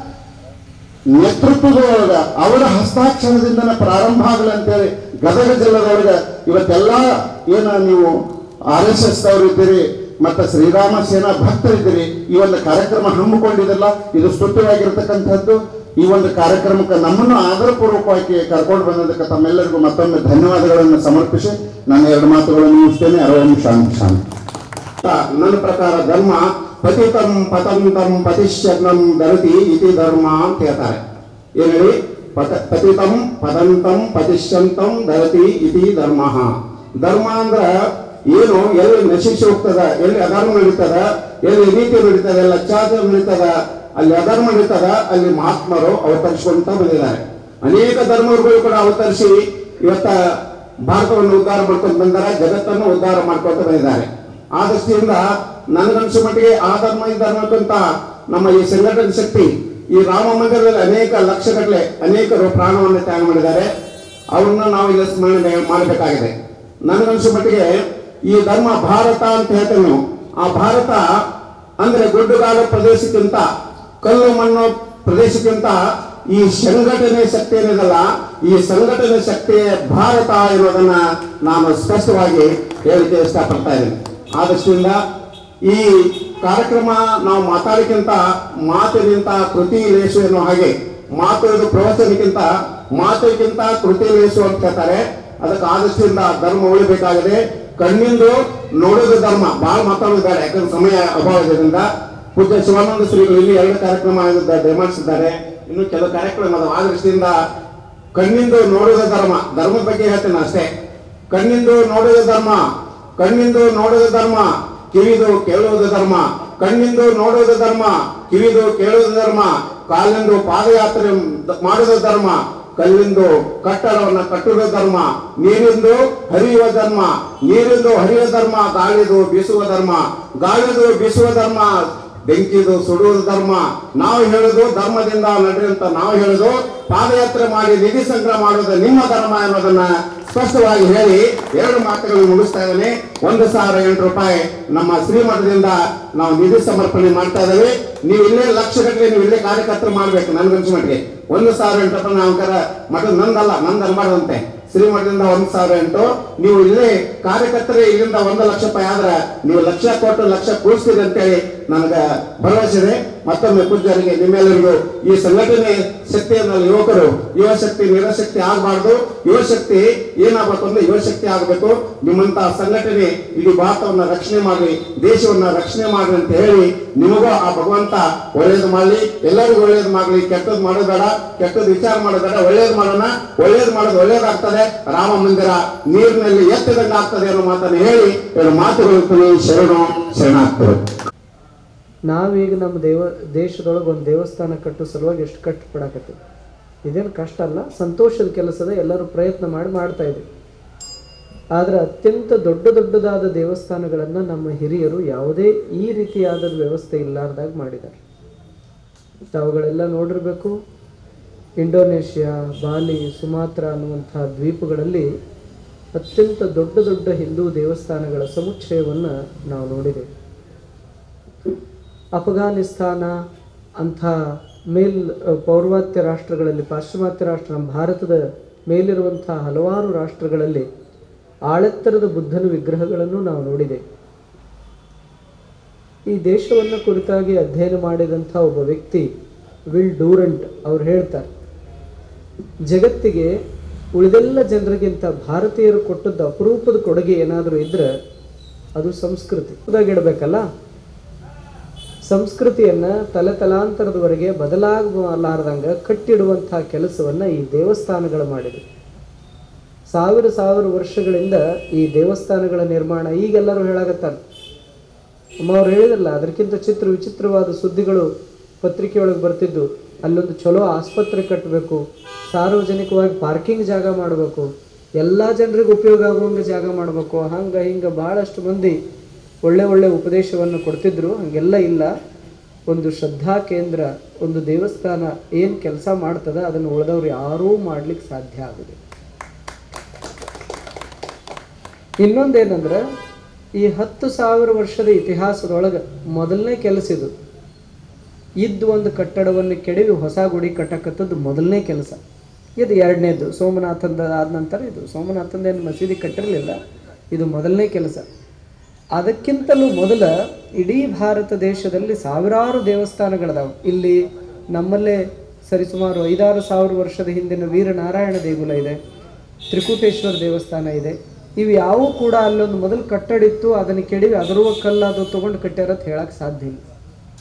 [SPEAKER 5] ನೇತೃತ್ವದೊಳಗ ಅವರ ಹಸ್ತಾಕ್ಷರದಿಂದನೇ ಪ್ರಾರಂಭ ಆಗಲಿ ಅಂತೇಳಿ ಗದಗ ಜಿಲ್ಲೆದೊಳಗ ಇವತ್ತೆಲ್ಲ ಏನ ನೀವು ಆರ್ ಎಸ್ ಎಸ್ ದವರು ಇದ್ದೀರಿ ಮತ್ತೆ ಶ್ರೀರಾಮ ಸೇನಾ ಭಕ್ತರಿದ್ದೀರಿ ಈ ಒಂದು ಕಾರ್ಯಕ್ರಮ ಹಮ್ಮಿಕೊಂಡಿದ್ದಲ್ಲ ಇದು ಸ್ತುತ್ಯವಾಗಿರ್ತಕ್ಕಂಥದ್ದು ಈ ಒಂದು ಕಾರ್ಯಕ್ರಮಕ್ಕೆ ನಮ್ಮನ್ನು ಆದರಪೂರ್ವಕವಾಗಿ ಕರ್ಕೊಂಡು ಬಂದದಕ್ಕೆ ತಮ್ಮೆಲ್ಲರಿಗೂ ಮತ್ತೊಮ್ಮೆ ಧನ್ಯವಾದಗಳನ್ನು ಸಮರ್ಪಿಸಿ ನಾನು ಎರಡು ಮಾತುಗಳನ್ನು ಮುಗಿಸ್ತೇನೆ ಅರವಂ ಶಾಂತಿ ಶಾಂತಿ
[SPEAKER 6] ನನ್ನ ಪ್ರಕಾರ ಧರ್ಮ ಪತಿತಂ ಪತಂತಂ ಪತಿಶ್ಚರ್ಣಂ ಧರತಿ ಇತಿ ಧರ್ಮ ಅಂತ ಹೇಳ್ತಾರೆ ಏನ್ ಹೇಳಿ ಪತ ಪತಿತಂ ಪದಂತಂ ಪತಿಶ್ಚಂತಂ ಧರತಿ ಇತಿ ಧರ್ಮ ಧರ್ಮ ಅಂದ್ರ ಏನು ಎಲ್ಲಿ ನಶಿಸಿ ಹೋಗ್ತದ ಎಲ್ಲಿ ಅಧರ್ಮ ನಡೀತದ ಎಲ್ಲಿ ನೀತಿ ನಡೀತದ ಎಲ್ಲಿ ಅತ್ಯಾಚಾರ ನಡೀತದ ಅಲ್ಲಿ ಅಧರ್ಮ ನಡೀತದ ಅಲ್ಲಿ ಮಹಾತ್ಮರು ಅವತರಿಸಿಕೊಂತ ಬಂದಿದ್ದಾರೆ ಅನೇಕ ಧರ್ಮಗಳು ಕೂಡ ಅವತರಿಸಿ ಇವತ್ತ ಭಾರತವನ್ನು ಉದ್ಧಾರ ಮಾಡ್ಕೊಂಡು ಬಂದಾರೆ ಜಗತ್ತನ್ನು ಉದ್ಧಾರ ಮಾಡ್ಕೊತ ಬಂದಿದ್ದಾರೆ ಆ ದೃಷ್ಟಿಯಿಂದ ನನಗನ್ಸೋ ಮಟ್ಟಿಗೆ ಆ ಧರ್ಮ ಈ ಧರ್ಮಕ್ಕಿಂತ ನಮ್ಮ ಈ ಸಂಘಟನೆ ಶಕ್ತಿ ಈ ರಾಮ ಮಂದಿರದಲ್ಲಿ ಅನೇಕ ಲಕ್ಷಗಟ್ಟಲೆ ಅನೇಕರು ಪ್ರಾಣವನ್ನು ತ್ಯಾಗ ಮಾಡಿದ್ದಾರೆ ಅವ್ರನ್ನ ನಾವು ಇಲ್ಲಿ ಸ್ಮರಣೆ ಮಾಡಬೇಕಾಗಿದೆ ನನಗನ್ಸೋ ಮಟ್ಟಿಗೆ ಈ ಧರ್ಮ ಭಾರತ ಅಂತ ಹೇಳ್ತೇವೆ ನಾವು ಆ ಭಾರತ ಅಂದ್ರೆ ಗುಡ್ಡುಗಾಡು ಪ್ರದೇಶಕ್ಕಿಂತ ಕಲ್ಲು ಮಣ್ಣು ಪ್ರದೇಶಕ್ಕಿಂತ ಈ ಸಂಘಟನೆ ಶಕ್ತಿ ಏನಿದಲ್ಲ ಈ ಸಂಘಟನೆ ಶಕ್ತಿ ಭಾರತ ಇರೋದನ್ನ ನಾನು ಸ್ಪಷ್ಟವಾಗಿ ಹೇಳಿಕೆ ಇಷ್ಟಪಡ್ತಾ ಇದ್ದೇನೆ ಆ ದೃಷ್ಟಿಯಿಂದ ಈ ಕಾರ್ಯಕ್ರಮ ನಾವು ಮಾತಾಡಕ್ಕಿಂತ ಮಾತಿಗಿಂತ ಕೃತಿ ಲೇಸು ಎನ್ನುವ ಹಾಗೆ ಮಾತು ಇದು ಪ್ರವಚನಕ್ಕಿಂತ ಮಾತಿಗಿಂತ ಕೃತಿ ಲೇಸು ಅಂತ ಹೇಳ್ತಾರೆ ಅದಕ್ಕೆ ಆದಷ್ಟಿಂದ ಧರ್ಮ ಉಳಿಬೇಕಾಗಿದೆ ಕಣ್ಣಿಂದು ನೋಡೋದು ಧರ್ಮ ಬಹಳ ಮಾತಾಡೋದು ಬೇಡ ಯಾಕಂದ್ರೆ ಸಮಯ ಅಭಾವದಿಂದ ಪೂಜ್ಯ ಶಿವಾನಂದ ಶ್ರೀಗಳು ಇಲ್ಲಿ ಎರಡು ಕಾರ್ಯಕ್ರಮ ದಯಮಾಡಿಸಿದ್ದಾರೆ ಇನ್ನು ಕೆಲವು ಕಾರ್ಯಕ್ರಮ ಅದಾವ ಆ ದೃಷ್ಟಿಯಿಂದ ಕಣ್ಣಿಂದು ನೋಡುವುದು ಧರ್ಮ ಧರ್ಮದ ಬಗ್ಗೆ ಹೇಳ್ತೇನೆ ಅಷ್ಟೇ ಕಣ್ಣಿಂದು ನೋಡುವುದು ಧರ್ಮ ಕಣ್ಣಿಂದು ನೋಡುವುದು ಧರ್ಮ ಕಿವಿದು ಕೇಳುವುದು ಧರ್ಮ ಕಣ್ಣಿಂದು ನೋಡುವುದು ಧರ್ಮ ಕಿವಿದು ಕೇಳುವುದು ಧರ್ಮ ಕಾಲಿಂದು ಪಾದಯಾತ್ರೆ ಮಾಡುವುದು ಧರ್ಮ ಕಲ್ಲಿಂದು ಕಟ್ಟಡವನ್ನ ಕಟ್ಟುವ ಧರ್ಮ ನೀರಿಂದು ಹರಿಯುವ ಧರ್ಮ ನೀರಿಂದು ಹರಿಯುವ ಧರ್ಮ ಗಾಳಿದು ಬೀಸುವ ಧರ್ಮ ಗಾಳಿದು ಬೀಸುವ ಧರ್ಮ ಬೆಂಕಿದು ಸುಡುವುದು ಧರ್ಮ ನಾವು ಹೇಳುದು ಧರ್ಮದಿಂದ ನಡ್ರಿ ಅಂತ ನಾವು ಹೇಳುದು ಪಾದಯಾತ್ರೆ ಮಾಡಿ ನಿಧಿ ಸಂಗ್ರಹ ಮಾಡೋದು ನಿಮ್ಮ ಧರ್ಮ ಅನ್ನೋದನ್ನ ಸ್ಪಷ್ಟವಾಗಿ ಹೇಳಿ ಎರಡು ಮಾತುಗಳನ್ನು ಮುಗಿಸ್ತಾ ಇದ್ದೇನೆ ಒಂದು ಸಾವಿರ ಎಂಟು ರೂಪಾಯಿ ನಮ್ಮ ಶ್ರೀಮಠದಿಂದ ನಾವು ನಿಧಿ ಸಮರ್ಪಣೆ ಮಾಡ್ತಾ ಇದ್ದೇವೆ ನೀವು ಇಲ್ಲೇ ಲಕ್ಷ ಗಟ್ಟಲೆ ನೀವು ಇಲ್ಲೇ ಕಾರ್ಯಕರ್ತರು ಮಾಡ್ಬೇಕು ನನ್ಗನ್ಸ ಮಟ್ಟಿಗೆ ಒಂದು ಸಾವಿರ ಎಂಟು ರೂಪಾಯಿ ನಾವು ಕರ ಮಠದ ನಂದಲ್ಲ ನಂದು ಅನ್ಬಾರ್ದಂತೆ ಶ್ರೀಮಠದಿಂದ ಒಂದ್ ಸಾವಿರ ಎಂಟು ನೀವು ಇಲ್ಲೇ ಕಾರ್ಯಕರ್ತರೇ ಇಲ್ಲಿಂದ ಒಂದು ಲಕ್ಷ ರೂಪಾಯಿ ಆದ್ರೆ ನೀವು ಲಕ್ಷ ಕೊಟ್ಟು ಲಕ್ಷ ಕೂಡಿಸ್ತೀರಿ ಅಂತೇಳಿ ನನಗ ಭರವಸೆ ಇದೆ ಮತ್ತೊಮ್ಮೆ ಪೂಜ್ಯರಿಗೆ ನಿಮ್ಮೆಲ್ಲರಿಗೂ ಈ ಸಂಘಟನೆ ಶಕ್ತಿಯನ್ನು ಯುವಕರು ಯುವ ಶಕ್ತಿ ನಿರಶಕ್ತಿ ಆಗಬಾರ್ದು ಯುವ ಶಕ್ತಿ ಏನಾಗಬೇಕು ಅಂದ್ರೆ ಯುವ ಶಕ್ತಿ ಆಗಬೇಕು ನಿಮ್ಮಂತ ಸಂಘಟನೆ ಇಡೀ ಭಾರತವನ್ನ ರಕ್ಷಣೆ ಮಾಡ್ರಿ ದೇಶವನ್ನ ರಕ್ಷಣೆ ಮಾಡ್ರಿ ಅಂತ ಹೇಳಿ ನಿಮಗೂ ಆ ಭಗವಂತ ಒಳ್ಳೇದು ಮಾಡ್ಲಿ ಎಲ್ಲರಿಗೂ ಒಳ್ಳೇದು ಮಾಡ್ಲಿ ಕೆಟ್ಟದ್ ಮಾಡೋದು ಬೇಡ ಕೆಟ್ಟದ್ ವಿಚಾರ ಮಾಡೋದು ಬೇಡ ಒಳ್ಳೇದು ಮಾಡೋಣ ಒಳ್ಳೇದು ಮಾಡೋದು ಒಳ್ಳೇದಾಗ್ತದೆ ರಾಮ ಮಂದಿರ ನೀರಿನಲ್ಲಿ ಎತ್ತದಂಗ ಆಗ್ತದೆ ಅನ್ನೋ ಮಾತನ್ನು ಹೇಳಿ ಎರಡು ಮಾತುಗಳು ಶರಣು ಶರಣಾಗ್ತದೆ
[SPEAKER 3] ನಾವೀಗ ನಮ್ಮ ದೇವ ದೇಶದೊಳಗೆ ಒಂದು ದೇವಸ್ಥಾನ ಕಟ್ಟೋ ಸಲುವಾಗಿ ಎಷ್ಟು ಕಷ್ಟಪಡಕತ್ತೀವಿ ಇದೇನು ಕಷ್ಟ ಅಲ್ಲ ಸಂತೋಷದ ಕೆಲಸದ ಎಲ್ಲರೂ ಪ್ರಯತ್ನ ಮಾಡಿ ಮಾಡ್ತಾ ಇದ್ದೀವಿ ಆದರೆ ಅತ್ಯಂತ ದೊಡ್ಡ ದೊಡ್ಡದಾದ ದೇವಸ್ಥಾನಗಳನ್ನು ನಮ್ಮ ಹಿರಿಯರು ಯಾವುದೇ ಈ ರೀತಿಯಾದ ವ್ಯವಸ್ಥೆ ಇಲ್ಲಾರ್ದಾಗ ಮಾಡಿದ್ದಾರೆ ತಾವುಗಳೆಲ್ಲ ನೋಡಿರಬೇಕು ಇಂಡೋನೇಷ್ಯಾ ಬಾಲಿ ಸುಮಾತ್ರ ಅನ್ನುವಂಥ ದ್ವೀಪಗಳಲ್ಲಿ ಅತ್ಯಂತ ದೊಡ್ಡ ದೊಡ್ಡ ಹಿಂದೂ ದೇವಸ್ಥಾನಗಳ ಸಮುಚ್ಚಯವನ್ನು ನಾವು ನೋಡಿದ್ದೇವೆ ಅಫಘಾನಿಸ್ತಾನ ಅಂಥ ಮೇಲ್ ಪೌರ್ವಾತ್ಯ ರಾಷ್ಟ್ರಗಳಲ್ಲಿ ಪಾಶ್ಚಿಮಾತ್ಯ ರಾಷ್ಟ್ರ ನಮ್ಮ ಭಾರತದ ಮೇಲಿರುವಂಥ ಹಲವಾರು ರಾಷ್ಟ್ರಗಳಲ್ಲಿ ಆಳೆತ್ತರದ ಬುದ್ಧನ ವಿಗ್ರಹಗಳನ್ನು ನಾವು ನೋಡಿದೆ ಈ ದೇಶವನ್ನು ಕುರಿತಾಗಿ ಅಧ್ಯಯನ ಮಾಡಿದಂಥ ಒಬ್ಬ ವ್ಯಕ್ತಿ ವಿಲ್ ಡೂರಂಟ್ ಅವ್ರು ಹೇಳ್ತಾರೆ ಜಗತ್ತಿಗೆ ಉಳಿದೆಲ್ಲ ಜನರಿಗಿಂತ ಭಾರತೀಯರು ಕೊಟ್ಟದ್ದು ಅಪರೂಪದ ಕೊಡುಗೆ ಏನಾದರೂ ಇದ್ರೆ ಅದು ಸಂಸ್ಕೃತಿ ಇಡಬೇಕಲ್ಲ ಸಂಸ್ಕೃತಿಯನ್ನ ತಲೆ ತಲಾಂತರದವರೆಗೆ ಬದಲಾಗಲಾರ್ದಂಗ ಕಟ್ಟಿಡುವಂಥ ಕೆಲಸವನ್ನ ಈ ದೇವಸ್ಥಾನಗಳು ಮಾಡಿದೆ ಸಾವಿರ ಸಾವಿರ ವರ್ಷಗಳಿಂದ ಈ ದೇವಸ್ಥಾನಗಳ ನಿರ್ಮಾಣ ಈಗೆಲ್ಲರೂ ಹೇಳಾಗತ್ತಾರೆ ಅಮ್ಮ ಅವ್ರು ಹೇಳಿದ್ರಲ್ಲ ಅದಕ್ಕಿಂತ ಚಿತ್ರ ವಿಚಿತ್ರವಾದ ಸುದ್ದಿಗಳು ಪತ್ರಿಕೆಯೊಳಗೆ ಬರ್ತಿದ್ದು ಅಲ್ಲೊಂದು ಚಲೋ ಆಸ್ಪತ್ರೆ ಕಟ್ಟಬೇಕು ಸಾರ್ವಜನಿಕವಾಗಿ ಪಾರ್ಕಿಂಗ್ ಜಾಗ ಮಾಡಬೇಕು ಎಲ್ಲ ಜನರಿಗೂ ಉಪಯೋಗ ಆಗುವಂಗೆ ಜಾಗ ಮಾಡಬೇಕು ಹಂಗೆ ಹಿಂಗೆ ಭಾಳಷ್ಟು ಮಂದಿ ಒಳ್ಳೆ ಒಳ್ಳೆ ಉಪದೇಶವನ್ನು ಕೊಡ್ತಿದ್ರು ಹಂಗೆಲ್ಲ ಇಲ್ಲ ಒಂದು ಶ್ರದ್ಧಾ ಕೇಂದ್ರ ಒಂದು ದೇವಸ್ಥಾನ ಏನು ಕೆಲಸ ಮಾಡ್ತದ ಅದನ್ನು ಉಳಿದವ್ರು ಯಾರೂ ಮಾಡ್ಲಿಕ್ಕೆ ಸಾಧ್ಯ ಆಗುದಿಲ್ಲ ಇನ್ನೊಂದೇನಂದ್ರೆ ಈ ಹತ್ತು ಸಾವಿರ ವರ್ಷದ ಇತಿಹಾಸದೊಳಗೆ ಮೊದಲನೇ ಕೆಲಸ ಇದು ಇದ್ದು ಒಂದು ಕಟ್ಟಡವನ್ನು ಕೆಡವಿ ಹೊಸ ಗುಡಿ ಕಟ್ಟಕತ್ತದ್ದು ಮೊದಲನೇ ಕೆಲಸ ಇದು ಎರಡನೇದು ಸೋಮನಾಥಂದ ಆದ ನಂತರ ಇದು ಸೋಮನಾಥಂದೇನು ಮಸೀದಿ ಕಟ್ಟಿರಲಿಲ್ಲ ಇದು ಮೊದಲನೇ ಕೆಲಸ ಅದಕ್ಕಿಂತಲೂ ಮೊದಲ ಇಡೀ ಭಾರತ ದೇಶದಲ್ಲಿ ಸಾವಿರಾರು ದೇವಸ್ಥಾನಗಳದಾವೆ ಇಲ್ಲಿ ನಮ್ಮಲ್ಲೇ ಸರಿಸುಮಾರು ಐದಾರು ಸಾವಿರ ವರ್ಷದ ಹಿಂದಿನ ವೀರನಾರಾಯಣ ದೇಗುಲ ಇದೆ ತ್ರಿಕೂಟೇಶ್ವರ ದೇವಸ್ಥಾನ ಇದೆ ಇವು ಯಾವೂ ಕೂಡ ಅಲ್ಲೊಂದು ಮೊದಲು ಕಟ್ಟಡಿತ್ತು ಅದನ್ನು ಕೆಡವಿ ಅದರುವ ಕಲ್ಲು ಅದು ತೊಗೊಂಡು ಕಟ್ಟ್ಯಾರ ಅಂತ ಹೇಳಕ್ಕೆ ಸಾಧ್ಯ ಇಲ್ಲ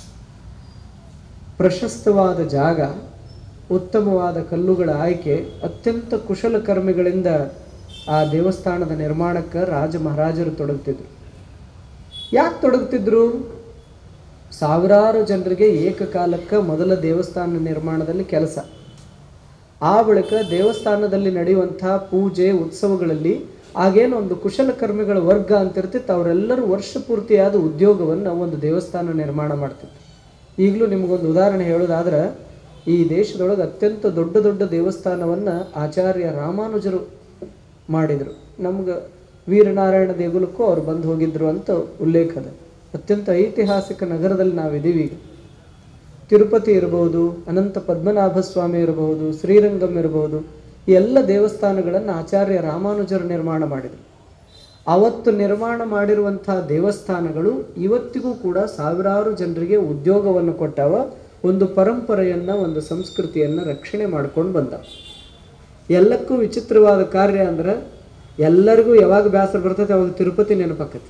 [SPEAKER 3] ಪ್ರಶಸ್ತವಾದ ಜಾಗ ಉತ್ತಮವಾದ ಕಲ್ಲುಗಳ ಆಯ್ಕೆ ಅತ್ಯಂತ ಕುಶಲಕರ್ಮಿಗಳಿಂದ ಆ ದೇವಸ್ಥಾನದ ನಿರ್ಮಾಣಕ್ಕೆ ರಾಜ ಮಹಾರಾಜರು ತೊಡಗ್ತಿದ್ರು ಯಾಕೆ ತೊಡಗ್ತಿದ್ರು ಸಾವಿರಾರು ಜನರಿಗೆ ಏಕಕಾಲಕ್ಕೆ ಮೊದಲ ದೇವಸ್ಥಾನ ನಿರ್ಮಾಣದಲ್ಲಿ ಕೆಲಸ ಆ ಬಳಿಕ ದೇವಸ್ಥಾನದಲ್ಲಿ ನಡೆಯುವಂಥ ಪೂಜೆ ಉತ್ಸವಗಳಲ್ಲಿ ಆಗೇನು ಒಂದು ಕುಶಲಕರ್ಮಿಗಳ ವರ್ಗ ಅಂತ ಇರ್ತಿತ್ತು ಅವರೆಲ್ಲರೂ ವರ್ಷ ಪೂರ್ತಿಯಾದ ಉದ್ಯೋಗವನ್ನು ಒಂದು ದೇವಸ್ಥಾನ ನಿರ್ಮಾಣ ಮಾಡ್ತಿತ್ತು ಈಗಲೂ ನಿಮಗೊಂದು ಉದಾಹರಣೆ ಹೇಳೋದಾದ್ರೆ ಈ ದೇಶದೊಳಗೆ ಅತ್ಯಂತ ದೊಡ್ಡ ದೊಡ್ಡ ದೇವಸ್ಥಾನವನ್ನು ಆಚಾರ್ಯ ರಾಮಾನುಜರು ಮಾಡಿದರು ನಮ್ಗೆ ವೀರನಾರಾಯಣ ದೇಗುಲಕ್ಕೂ ಅವ್ರು ಬಂದು ಹೋಗಿದ್ರು ಅಂತ ಉಲ್ಲೇಖ ಅದ ಅತ್ಯಂತ ಐತಿಹಾಸಿಕ ನಗರದಲ್ಲಿ ನಾವಿದ್ದೀವಿ ಈಗ ತಿರುಪತಿ ಇರಬಹುದು ಅನಂತ ಪದ್ಮನಾಭ ಸ್ವಾಮಿ ಇರಬಹುದು ಶ್ರೀರಂಗಂ ಇರಬಹುದು ಈ ಎಲ್ಲ ದೇವಸ್ಥಾನಗಳನ್ನು ಆಚಾರ್ಯ ರಾಮಾನುಜರು ನಿರ್ಮಾಣ ಮಾಡಿದರು ಅವತ್ತು ನಿರ್ಮಾಣ ಮಾಡಿರುವಂತಹ ದೇವಸ್ಥಾನಗಳು ಇವತ್ತಿಗೂ ಕೂಡ ಸಾವಿರಾರು ಜನರಿಗೆ ಉದ್ಯೋಗವನ್ನು ಕೊಟ್ಟವ ಒಂದು ಪರಂಪರೆಯನ್ನ ಒಂದು ಸಂಸ್ಕೃತಿಯನ್ನ ರಕ್ಷಣೆ ಮಾಡ್ಕೊಂಡು ಬಂದ ಎಲ್ಲಕ್ಕೂ ವಿಚಿತ್ರವಾದ ಕಾರ್ಯ ಅಂದ್ರೆ ಎಲ್ಲರಿಗೂ ಯಾವಾಗ ಬೇಸರ ಬರ್ತೈತೆ ಅವಾಗ ತಿರುಪತಿ ನೆನಪಾಕತಿ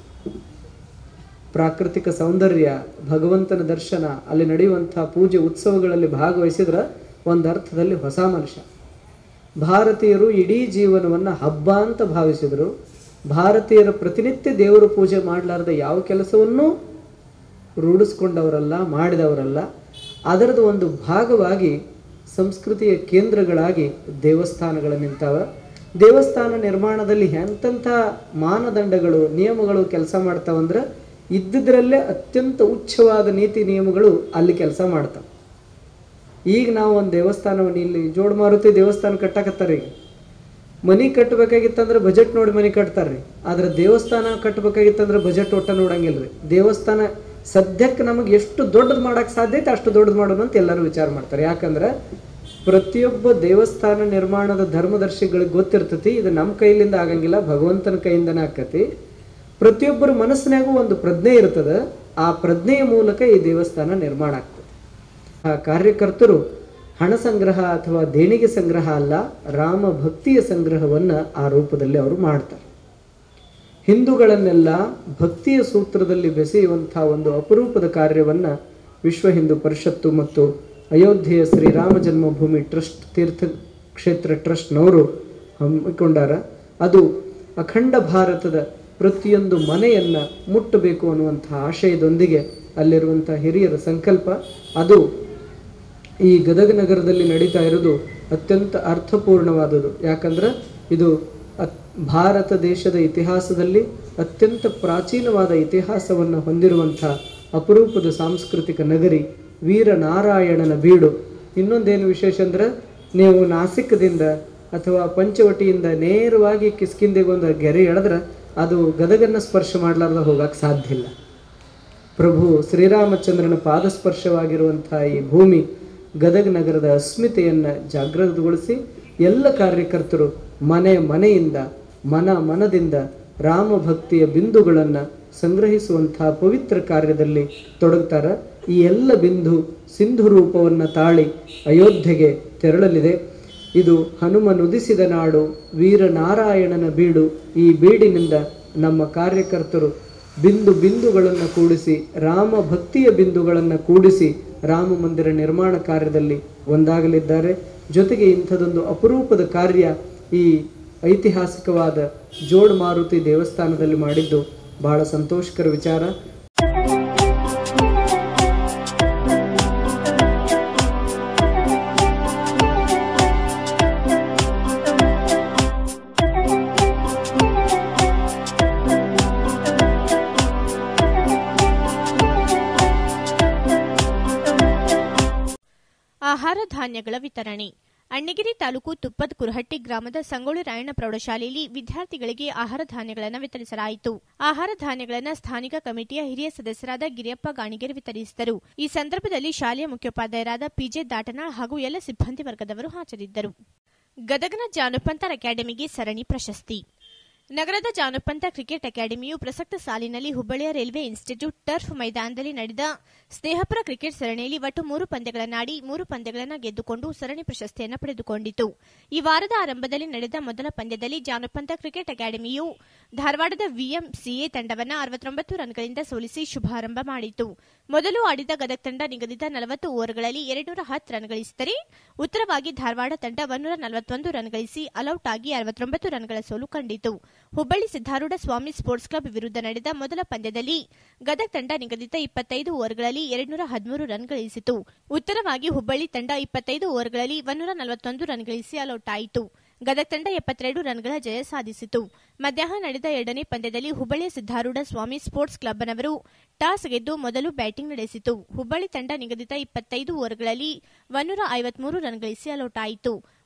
[SPEAKER 3] ಪ್ರಾಕೃತಿಕ ಸೌಂದರ್ಯ ಭಗವಂತನ ದರ್ಶನ ಅಲ್ಲಿ ನಡೆಯುವಂತಹ ಪೂಜೆ ಉತ್ಸವಗಳಲ್ಲಿ ಭಾಗವಹಿಸಿದ್ರೆ ಒಂದು ಅರ್ಥದಲ್ಲಿ ಹೊಸ ಮನುಷ್ಯ ಭಾರತೀಯರು ಇಡೀ ಜೀವನವನ್ನು ಹಬ್ಬ ಅಂತ ಭಾವಿಸಿದರು ಭಾರತೀಯರ ಪ್ರತಿನಿತ್ಯ ದೇವರ ಪೂಜೆ ಮಾಡಲಾರ್ದ ಯಾವ ಕೆಲಸವನ್ನೂ ರೂಢಿಸ್ಕೊಂಡವರಲ್ಲ ಮಾಡಿದವರಲ್ಲ ಅದರದ್ದು ಒಂದು ಭಾಗವಾಗಿ ಸಂಸ್ಕೃತಿಯ ಕೇಂದ್ರಗಳಾಗಿ ದೇವಸ್ಥಾನಗಳು ನಿಂತಾವ ದೇವಸ್ಥಾನ ನಿರ್ಮಾಣದಲ್ಲಿ ಎಂತೆಂಥ ಮಾನದಂಡಗಳು ನಿಯಮಗಳು ಕೆಲಸ ಮಾಡ್ತಾವಂದ್ರೆ ಇದ್ದಿದ್ರಲ್ಲೇ ಅತ್ಯಂತ ಉಚ್ಚವಾದ ನೀತಿ ನಿಯಮಗಳು ಅಲ್ಲಿ ಕೆಲಸ ಮಾಡ್ತಾವೆ ಈಗ ನಾವು ಒಂದು ದೇವಸ್ಥಾನವನ್ನು ಇಲ್ಲಿ ಜೋಡ್ ಮಾರುತಿ ದೇವಸ್ಥಾನ ಕಟ್ಟಾಕತ್ತಾರೆ ಈಗ ಮನಿ ಕಟ್ಟಬೇಕಾಗಿತ್ತಂದ್ರೆ ಬಜೆಟ್ ನೋಡಿ ಮನಿ ಕಟ್ತಾರ್ರಿ ಆದ್ರೆ ದೇವಸ್ಥಾನ ಕಟ್ಟಬೇಕಾಗಿತ್ತಂದ್ರೆ ಬಜೆಟ್ ಒಟ್ಟ ನೋಡಂಗಿಲ್ಲ ರೀ ದೇವಸ್ಥಾನ ಸದ್ಯಕ್ಕೆ ನಮಗೆ ಎಷ್ಟು ದೊಡ್ಡದು ಮಾಡಕ್ಕೆ ಸಾಧ್ಯ ಐತೆ ಅಷ್ಟು ದೊಡ್ಡದು ಮಾಡೋಣ ಅಂತ ಎಲ್ಲರೂ ವಿಚಾರ ಮಾಡ್ತಾರೆ ಯಾಕಂದ್ರೆ ಪ್ರತಿಯೊಬ್ಬ ದೇವಸ್ಥಾನ ನಿರ್ಮಾಣದ ಧರ್ಮದರ್ಶಿಗಳಿಗೆ ಗೊತ್ತಿರ್ತತಿ ಇದು ನಮ್ಮ ಕೈಲಿಂದ ಆಗಂಗಿಲ್ಲ ಭಗವಂತನ ಕೈಯಿಂದನೇ ಆಕತಿ ಪ್ರತಿಯೊಬ್ಬರ ಮನಸ್ಸಿನಾಗೂ ಒಂದು ಪ್ರಜ್ಞೆ ಇರ್ತದೆ ಆ ಪ್ರಜ್ಞೆಯ ಮೂಲಕ ಈ ದೇವಸ್ಥಾನ ನಿರ್ಮಾಣ ಆಗ್ತದೆ ಆ ಕಾರ್ಯಕರ್ತರು ಹಣ ಸಂಗ್ರಹ ಅಥವಾ ದೇಣಿಗೆ ಸಂಗ್ರಹ ಅಲ್ಲ ರಾಮ ಭಕ್ತಿಯ ಸಂಗ್ರಹವನ್ನ ಆ ರೂಪದಲ್ಲಿ ಅವರು ಮಾಡ್ತಾರೆ ಹಿಂದೂಗಳನ್ನೆಲ್ಲ ಭಕ್ತಿಯ ಸೂತ್ರದಲ್ಲಿ ಬೆಸೆಯುವಂತಹ ಒಂದು ಅಪರೂಪದ ಕಾರ್ಯವನ್ನ ವಿಶ್ವ ಹಿಂದೂ ಪರಿಷತ್ತು ಮತ್ತು ಅಯೋಧ್ಯೆಯ ಶ್ರೀರಾಮ ಜನ್ಮಭೂಮಿ ಟ್ರಸ್ಟ್ ತೀರ್ಥ ಕ್ಷೇತ್ರ ಟ್ರಸ್ಟ್ನವರು ಹಮ್ಮಿಕೊಂಡಾರ ಅದು ಅಖಂಡ ಭಾರತದ ಪ್ರತಿಯೊಂದು ಮನೆಯನ್ನ ಮುಟ್ಟಬೇಕು ಅನ್ನುವಂತಹ ಆಶಯದೊಂದಿಗೆ ಅಲ್ಲಿರುವಂತಹ ಹಿರಿಯರ ಸಂಕಲ್ಪ ಅದು ಈ ಗದಗ ನಗರದಲ್ಲಿ ನಡೀತಾ ಇರೋದು ಅತ್ಯಂತ ಅರ್ಥಪೂರ್ಣವಾದುದು ಯಾಕಂದ್ರೆ ಇದು ಅತ್- ಭಾರತ ದೇಶದ ಇತಿಹಾಸದಲ್ಲಿ ಅತ್ಯಂತ ಪ್ರಾಚೀನವಾದ ಇತಿಹಾಸವನ್ನು ಹೊಂದಿರುವಂಥ ಅಪರೂಪದ ಸಾಂಸ್ಕೃತಿಕ ನಗರಿ ವೀರನಾರಾಯಣನ ಬೀಡು ಇನ್ನೊಂದೇನು ವಿಶೇಷ ಅಂದ್ರೆ ನೀವು ನಾಸಿಕದಿಂದ ಅಥವಾ ಪಂಚವಟಿಯಿಂದ ನೇರವಾಗಿ ಕಿಸ್ಕಿಂದೆಗೆ ಒಂದು ಗೆರೆ ಎಳೆದ್ರೆ ಅದು ಗದಗನ್ನ ಸ್ಪರ್ಶ ಮಾಡಲಾರ್ದ ಹೋಗಕ್ಕೆ ಸಾಧ್ಯ ಇಲ್ಲ ಪ್ರಭು ಶ್ರೀರಾಮಚಂದ್ರನ ಪಾದಸ್ಪರ್ಶವಾಗಿರುವಂತಹ ಈ ಭೂಮಿ ಗದಗ ನಗರದ ಅಸ್ಮಿತೆಯನ್ನು ಜಾಗೃತಗೊಳಿಸಿ ಎಲ್ಲ ಕಾರ್ಯಕರ್ತರು ಮನೆ ಮನೆಯಿಂದ ಮನ ಮನದಿಂದ ರಾಮ ಭಕ್ತಿಯ ಬಿಂದುಗಳನ್ನು ಸಂಗ್ರಹಿಸುವಂತಹ ಪವಿತ್ರ ಕಾರ್ಯದಲ್ಲಿ ತೊಡಗ್ತಾರ ಈ ಎಲ್ಲ ಬಿಂದು ಸಿಂಧು ರೂಪವನ್ನು ತಾಳಿ ಅಯೋಧ್ಯೆಗೆ ತೆರಳಲಿದೆ ಇದು ಹನುಮನುದಿಸಿದ ನಾಡು ವೀರನಾರಾಯಣನ ಬೀಡು ಈ ಬೀಡಿನಿಂದ ನಮ್ಮ ಕಾರ್ಯಕರ್ತರು ಬಿಂದು ಬಿಂದುಗಳನ್ನು ಕೂಡಿಸಿ ರಾಮ ಭಕ್ತಿಯ ಬಿಂದುಗಳನ್ನು ಕೂಡಿಸಿ ರಾಮ ಮಂದಿರ ನಿರ್ಮಾಣ ಕಾರ್ಯದಲ್ಲಿ ಒಂದಾಗಲಿದ್ದಾರೆ ಜೊತೆಗೆ ಇಂಥದೊಂದು ಅಪರೂಪದ ಕಾರ್ಯ ಈ ಐತಿಹಾಸಿಕವಾದ ಜೋಡ್ ಮಾರುತಿ ದೇವಸ್ಥಾನದಲ್ಲಿ ಮಾಡಿದ್ದು ಬಹಳ ಸಂತೋಷಕರ ವಿಚಾರ
[SPEAKER 1] ಆಹಾರ ಧಾನ್ಯಗಳ ವಿತರಣೆ ಅಣ್ಣಿಗಿರಿ ತಾಲೂಕು ತುಪ್ಪದ ಕುರಹಟ್ಟಿ ಗ್ರಾಮದ ಸಂಗೊಳ್ಳಿ ರಾಯಣ್ಣ ಪ್ರೌಢಶಾಲೆಯಲ್ಲಿ ವಿದ್ಯಾರ್ಥಿಗಳಿಗೆ ಆಹಾರ ಧಾನ್ಯಗಳನ್ನು ವಿತರಿಸಲಾಯಿತು ಆಹಾರ ಧಾನ್ಯಗಳನ್ನು ಸ್ಥಾನಿಕ ಕಮಿಟಿಯ ಹಿರಿಯ ಸದಸ್ಯರಾದ ಗಿರಿಯಪ್ಪ ಗಾಣಿಗೇರಿ ವಿತರಿಸಿದರು ಈ ಸಂದರ್ಭದಲ್ಲಿ ಶಾಲೆಯ ಮುಖ್ಯೋಪಾಧ್ಯಾಯರಾದ ಪಿಜೆ ದಾಟನಾಳ್ ಹಾಗೂ ಎಲ್ಲ ಸಿಬ್ಬಂದಿ ವರ್ಗದವರು ಹಾಜರಿದ್ದರು ಗದಗನ ಜಾನಪಂತರ ಅಕಾಡೆಮಿಗೆ ಸರಣಿ ಪ್ರಶಸ್ತಿ ನಗರದ ಜಾನಪಂತ ಕ್ರಿಕೆಟ್ ಅಕಾಡೆಮಿಯು ಪ್ರಸಕ್ತ ಸಾಲಿನಲ್ಲಿ ಹುಬ್ಬಳ್ಳಿಯ ರೈಲ್ವೆ ಇನ್ಸ್ಟಿಟ್ಯೂಟ್ ಟರ್ಫ್ ಮೈದಾನದಲ್ಲಿ ನಡೆದ ಸ್ನೇಹಪರ ಕ್ರಿಕೆಟ್ ಸರಣಿಯಲ್ಲಿ ಒಟ್ಟು ಮೂರು ಪಂದ್ಯಗಳನ್ನಾಡಿ ಮೂರು ಪಂದ್ಯಗಳನ್ನು ಗೆದ್ದುಕೊಂಡು ಸರಣಿ ಪ್ರಶಸ್ತಿಯನ್ನು ಪಡೆದುಕೊಂಡಿತು ಈ ವಾರದ ಆರಂಭದಲ್ಲಿ ನಡೆದ ಮೊದಲ ಪಂದ್ಯದಲ್ಲಿ ಜಾನಪಂತ ಕ್ರಿಕೆಟ್ ಅಕಾಡೆಮಿಯು ಧಾರವಾಡದ ವಿಎಂಸಿಎ ತಂಡವನ್ನು ಅರವತ್ತೊಂಬತ್ತು ರನ್ಗಳಿಂದ ಸೋಲಿಸಿ ಶುಭಾರಂಭ ಮಾಡಿತು ಮೊದಲು ಆಡಿದ ಗದಗ ತಂಡ ನಿಗದಿತ ನಲವತ್ತು ಓವರ್ಗಳಲ್ಲಿ ಎರಡುನೂರ ಹತ್ತು ರನ್ ಗಳಿಸಿದರೆ ಉತ್ತರವಾಗಿ ಧಾರವಾಡ ತಂಡ ಒನ್ನೂರ ನಲವತ್ತೊಂದು ರನ್ ಗಳಿಸಿ ಅಲೌಟ್ ಆಗಿ ಅರವತ್ತೊಂಬತ್ತು ರನ್ಗಳ ಸೋಲು ಕಂಡಿತು ಹುಬ್ಬಳ್ಳಿ ಸಿದ್ದಾರೂಢ ಸ್ವಾಮಿ ಸ್ಪೋರ್ಟ್ಸ್ ಕ್ಲಬ್ ವಿರುದ್ಧ ನಡೆದ ಮೊದಲ ಪಂದ್ಯದಲ್ಲಿ ಗದಗ ತಂಡ ನಿಗದಿತ ಇಪ್ಪತ್ತೈದು ಓವರ್ಗಳಲ್ಲಿ ಎರಡ್ನೂರ ಹದಿಮೂರು ರನ್ ಗಳಿಸಿತು ಉತ್ತರವಾಗಿ ಹುಬ್ಬಳ್ಳಿ ತಂಡ ಇಪ್ಪತ್ತೈದು ಓವರ್ಗಳಲ್ಲಿ ಒನ್ನೂರ ನಲವತ್ತೊಂದು ರನ್ ಗಳಿಸಿ ಅಲೌಟ್ ಆಯಿತು ಗದಗ ತಂಡ ಎಪ್ಪತ್ತೆರಡು ರನ್ಗಳ ಜಯ ಸಾಧಿಸಿತು ಮಧ್ಯಾಹ್ನ ನಡೆದ ಎರಡನೇ ಪಂದ್ಯದಲ್ಲಿ ಹುಬ್ಬಳ್ಳಿಯ ಸಿದ್ದಾರೂಢ ಸ್ವಾಮಿ ಸ್ಪೋರ್ಟ್ಸ್ ಕ್ಲಬ್ನವರು ಟಾಸ್ ಗೆದ್ದು ಮೊದಲು ಬ್ಯಾಟಿಂಗ್ ನಡೆಸಿತು ಹುಬ್ಬಳ್ಳಿ ತಂಡ ನಿಗದಿತ ಇಪ್ಪತ್ತೈದು ಓವರ್ಗಳಲ್ಲಿ ಒನ್ನೂರ ಐವತ್ಮೂರು ರನ್ ಗಳಿಸಿ ಅಲೌಟ್ ಆಯಿತು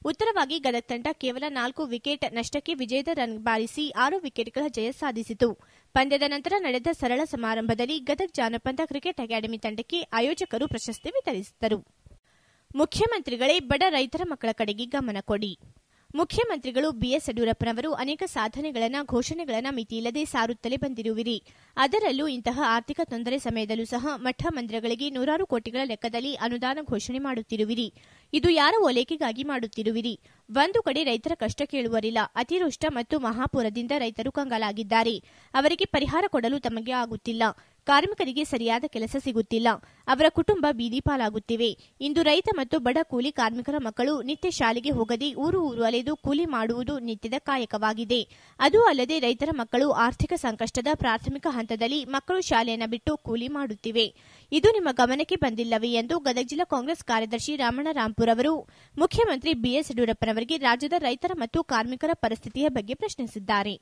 [SPEAKER 1] ಉತ್ತರವಾಗಿ ಗದಗ ತಂಡ ಕೇವಲ ನಾಲ್ಕು ವಿಕೆಟ್ ನಷ್ಟಕ್ಕೆ ವಿಜಯದ ರನ್ ಬಾರಿಸಿ ಆರು ವಿಕೆಟ್ಗಳ ಜಯ ಸಾಧಿಸಿತು ಪಂದ್ಯದ ನಂತರ ನಡೆದ ಸರಳ ಸಮಾರಂಭದಲ್ಲಿ ಗದಗ ಜಾನಪದ ಕ್ರಿಕೆಟ್ ಅಕಾಡೆಮಿ ತಂಡಕ್ಕೆ ಆಯೋಜಕರು ಪ್ರಶಸ್ತಿ ವಿತರಿಸಿದರು ಮುಖ್ಯಮಂತ್ರಿಗಳೇ ಬಡ ರೈತರ ಮಕ್ಕಳ ಕಡೆಗೆ ಗಮನ ಕೊಡಿ ಮುಖ್ಯಮಂತ್ರಿಗಳು ಬಿಎಸ್ ಯಡಿಯೂರಪ್ಪನವರು ಅನೇಕ ಸಾಧನೆಗಳನ್ನ ಘೋಷಣೆಗಳನ್ನ ಮಿತಿಯಿಲ್ಲದೆ ಸಾರುತ್ತಲೇ ಬಂದಿರುವಿರಿ ಅದರಲ್ಲೂ ಇಂತಹ ಆರ್ಥಿಕ ತೊಂದರೆ ಸಮಯದಲ್ಲೂ ಸಹ ಮಠ ಮಂದಿರಗಳಿಗೆ ನೂರಾರು ಕೋಟಿಗಳ ಲೆಕ್ಕದಲ್ಲಿ ಅನುದಾನ ಘೋಷಣೆ ಮಾಡುತ್ತಿರುವಿರಿ ಇದು ಯಾರ ಓಲೈಕೆಗಾಗಿ ಮಾಡುತ್ತಿರುವಿರಿ ಒಂದು ಕಡೆ ರೈತರ ಕಷ್ಟ ಕೇಳುವರಿಲ್ಲ ಅತಿವೃಷ್ಟ ಮತ್ತು ಮಹಾಪೂರದಿಂದ ರೈತರು ಕಂಗಾಲಾಗಿದ್ದಾರೆ ಅವರಿಗೆ ಪರಿಹಾರ ಕೊಡಲು ತಮಗೆ ಆಗುತ್ತಿಲ್ಲ ಕಾರ್ಮಿಕರಿಗೆ ಸರಿಯಾದ ಕೆಲಸ ಸಿಗುತ್ತಿಲ್ಲ ಅವರ ಕುಟುಂಬ ಬೀದಿ ಪಾಲಾಗುತ್ತಿವೆ ಇಂದು ರೈತ ಮತ್ತು ಬಡ ಕೂಲಿ ಕಾರ್ಮಿಕರ ಮಕ್ಕಳು ನಿತ್ಯ ಶಾಲೆಗೆ ಹೋಗದೆ ಊರು ಊರು ಅಲೆದು ಕೂಲಿ ಮಾಡುವುದು ನಿತ್ಯದ ಕಾಯಕವಾಗಿದೆ ಅದು ಅಲ್ಲದೆ ರೈತರ ಮಕ್ಕಳು ಆರ್ಥಿಕ ಸಂಕಷ್ಟದ ಪ್ರಾಥಮಿಕ ಹಂತದಲ್ಲಿ ಮಕ್ಕಳು ಶಾಲೆಯನ್ನು ಬಿಟ್ಟು ಕೂಲಿ ಮಾಡುತ್ತಿವೆ ಇದು ನಿಮ್ಮ ಗಮನಕ್ಕೆ ಬಂದಿಲ್ಲವೇ ಎಂದು ಗದಗ ಜಿಲ್ಲಾ ಕಾಂಗ್ರೆಸ್ ಕಾರ್ಯದರ್ಶಿ ರಾಮಣ್ಣ ರಾಂಪುರ್ ಅವರು ಮುಖ್ಯಮಂತ್ರಿ ಬಿಎಸ್ ಯಡಿಯೂರಪ್ಪನವರಿಗೆ ರಾಜ್ಯದ ರೈತರ ಮತ್ತು ಕಾರ್ಮಿಕರ ಪರಿಸ್ಥಿತಿಯ ಬಗ್ಗೆ ಪ್ರಶ್ನಿಸಿದ್ದಾರೆ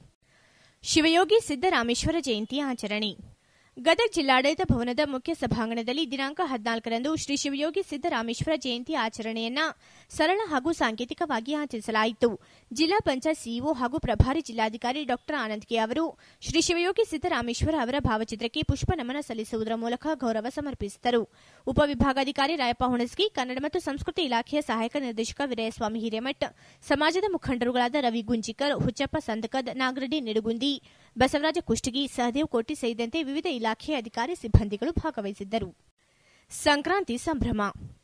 [SPEAKER 1] ಶಿವಯೋಗಿ ಸಿದ್ದರಾಮೇಶ್ವರ ಜಯಂತಿ ಆಚರಣೆ ಗದಗ ಜಿಲ್ಲಾಡಳಿತ ಭವನದ ಮುಖ್ಯ ಸಭಾಂಗಣದಲ್ಲಿ ದಿನಾಂಕ ಹದಿನಾಲ್ಕರಂದು ಶ್ರೀ ಶಿವಯೋಗಿ ಸಿದ್ದರಾಮೇಶ್ವರ ಜಯಂತಿ ಆಚರಣೆಯನ್ನ ಸರಳ ಹಾಗೂ ಸಾಂಕೇತಿಕವಾಗಿ ಆಚರಿಸಲಾಯಿತು ಜಿಲ್ಲಾ ಪಂಚಾಯತ್ ಸಿಇಒ ಹಾಗೂ ಪ್ರಭಾರಿ ಜಿಲ್ಲಾಧಿಕಾರಿ ಡಾ ಆನಂದ್ ಕೆ ಅವರು ಶ್ರೀ ಶಿವಯೋಗಿ ಸಿದ್ದರಾಮೇಶ್ವರ ಅವರ ಭಾವಚಿತ್ರಕ್ಕೆ ಪುಷ್ಪ ನಮನ ಸಲ್ಲಿಸುವುದರ ಮೂಲಕ ಗೌರವ ಸಮರ್ಪಿಸಿದರು ಉಪವಿಭಾಗಾಧಿಕಾರಿ ರಾಯಪ್ಪ ಹುಣಸ್ಗಿ ಕನ್ನಡ ಮತ್ತು ಸಂಸ್ಕೃತಿ ಇಲಾಖೆಯ ಸಹಾಯಕ ನಿರ್ದೇಶಕ ವೀರಯಸ್ವಾಮಿ ಹಿರೇಮಠ್ ಸಮಾಜದ ಮುಖಂಡರುಗಳಾದ ರವಿ ಗುಂಜಿಕರ್ ಹುಚ್ಚಪ್ಪ ಸಂದಕದ್ ನಾಗರೆಡ್ಡಿ ನಿಡುಗುಂದಿ ಬಸವರಾಜ ಕುಷ್ಟಗಿ ಸಹದೇವ್ ಕೋಟಿ ಸೇರಿದಂತೆ ವಿವಿಧ ಇಲಾಖೆಯ ಅಧಿಕಾರಿ ಸಿಬ್ಬಂದಿಗಳು ಭಾಗವಹಿಸಿದ್ದರು ಸಂಕ್ರಾಂತಿ ಸಂಭ್ರಮ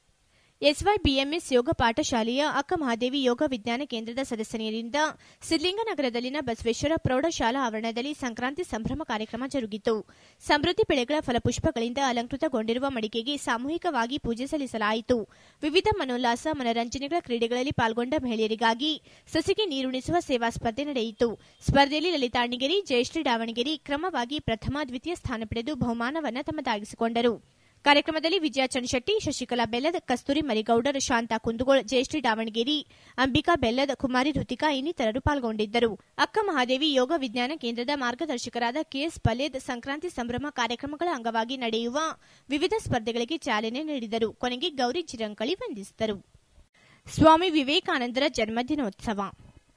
[SPEAKER 1] ಎಸ್ವೈಬಿಎಂಎಸ್ ಯೋಗ ಪಾಠಶಾಲೆಯ ಅಕ್ಕ ಮಹಾದೇವಿ ಯೋಗ ವಿಜ್ಞಾನ ಕೇಂದ್ರದ ಸದಸ್ಯರಿಂದ ಸಿದ್ಲಿಂಗನಗರದಲ್ಲಿನ ಬಸವೇಶ್ವರ ಪ್ರೌಢಶಾಲಾ ಆವರಣದಲ್ಲಿ ಸಂಕ್ರಾಂತಿ ಸಂಭ್ರಮ ಕಾರ್ಯಕ್ರಮ ಜರುಗಿತು ಸಮೃದ್ಧಿ ಬೆಳೆಗಳ ಫಲಪುಷ್ಪಗಳಿಂದ ಅಲಂಕೃತಗೊಂಡಿರುವ ಮಡಿಕೆಗೆ ಸಾಮೂಹಿಕವಾಗಿ ಪೂಜೆ ಸಲ್ಲಿಸಲಾಯಿತು ವಿವಿಧ ಮನೋಲ್ಲಾಸ ಮನರಂಜನೆಗಳ ಕ್ರೀಡೆಗಳಲ್ಲಿ ಪಾಲ್ಗೊಂಡ ಮಹಿಳೆಯರಿಗಾಗಿ ಸಸಿಗೆ ನೀರುಣಿಸುವ ಸೇವಾ ಸ್ಪರ್ಧೆ ನಡೆಯಿತು ಸ್ಪರ್ಧೆಯಲ್ಲಿ ಲಲಿತಾ ಅಣ್ಣಿಗೇರಿ ಜಯಶ್ರೀ ದಾವಣಗೆರೆ ಕ್ರಮವಾಗಿ ಪ್ರಥಮ ದ್ವಿತೀಯ ಸ್ಥಾನ ಪಡೆದು ಬಹುಮಾನವನ್ನು ತಮ್ಮದಾಗಿಸಿಕೊಂಡರು ಕಾರ್ಯಕ್ರಮದಲ್ಲಿ ವಿಜಯ ಚಂದ್ಶೆಟ್ಟಿ ಶಶಿಕಲಾ ಬೆಲ್ಲದ್ ಕಸ್ತೂರಿ ಮರಿಗೌಡರ್ ಶಾಂತಾ ಕುಂದಗೋಳ್ ಜಯಶ್ರೀ ದಾವಣಗೆರೆ ಅಂಬಿಕಾ ಬೆಲ್ಲದ್ ಕುಮಾರಿ ಋತಿಕಾ ಇನ್ನಿತರರು ಪಾಲ್ಗೊಂಡಿದ್ದರು ಅಕ್ಕ ಮಹಾದೇವಿ ಯೋಗ ವಿಜ್ಞಾನ ಕೇಂದ್ರದ ಮಾರ್ಗದರ್ಶಕರಾದ ಕೆಎಸ್ ಪಲೇದ್ ಸಂಕ್ರಾಂತಿ ಸಂಭ್ರಮ ಕಾರ್ಯಕ್ರಮಗಳ ಅಂಗವಾಗಿ ನಡೆಯುವ ವಿವಿಧ ಸ್ಪರ್ಧೆಗಳಿಗೆ ಚಾಲನೆ ನೀಡಿದರು ಕೊನೆಗೆ ಗೌರಿ ಚಿರಂಕಳಿ ವಂದಿಸಿದರು ಸ್ವಾಮಿ ವಿವೇಕಾನಂದರ ಜನ್ಮದಿನೋತ್ಸವ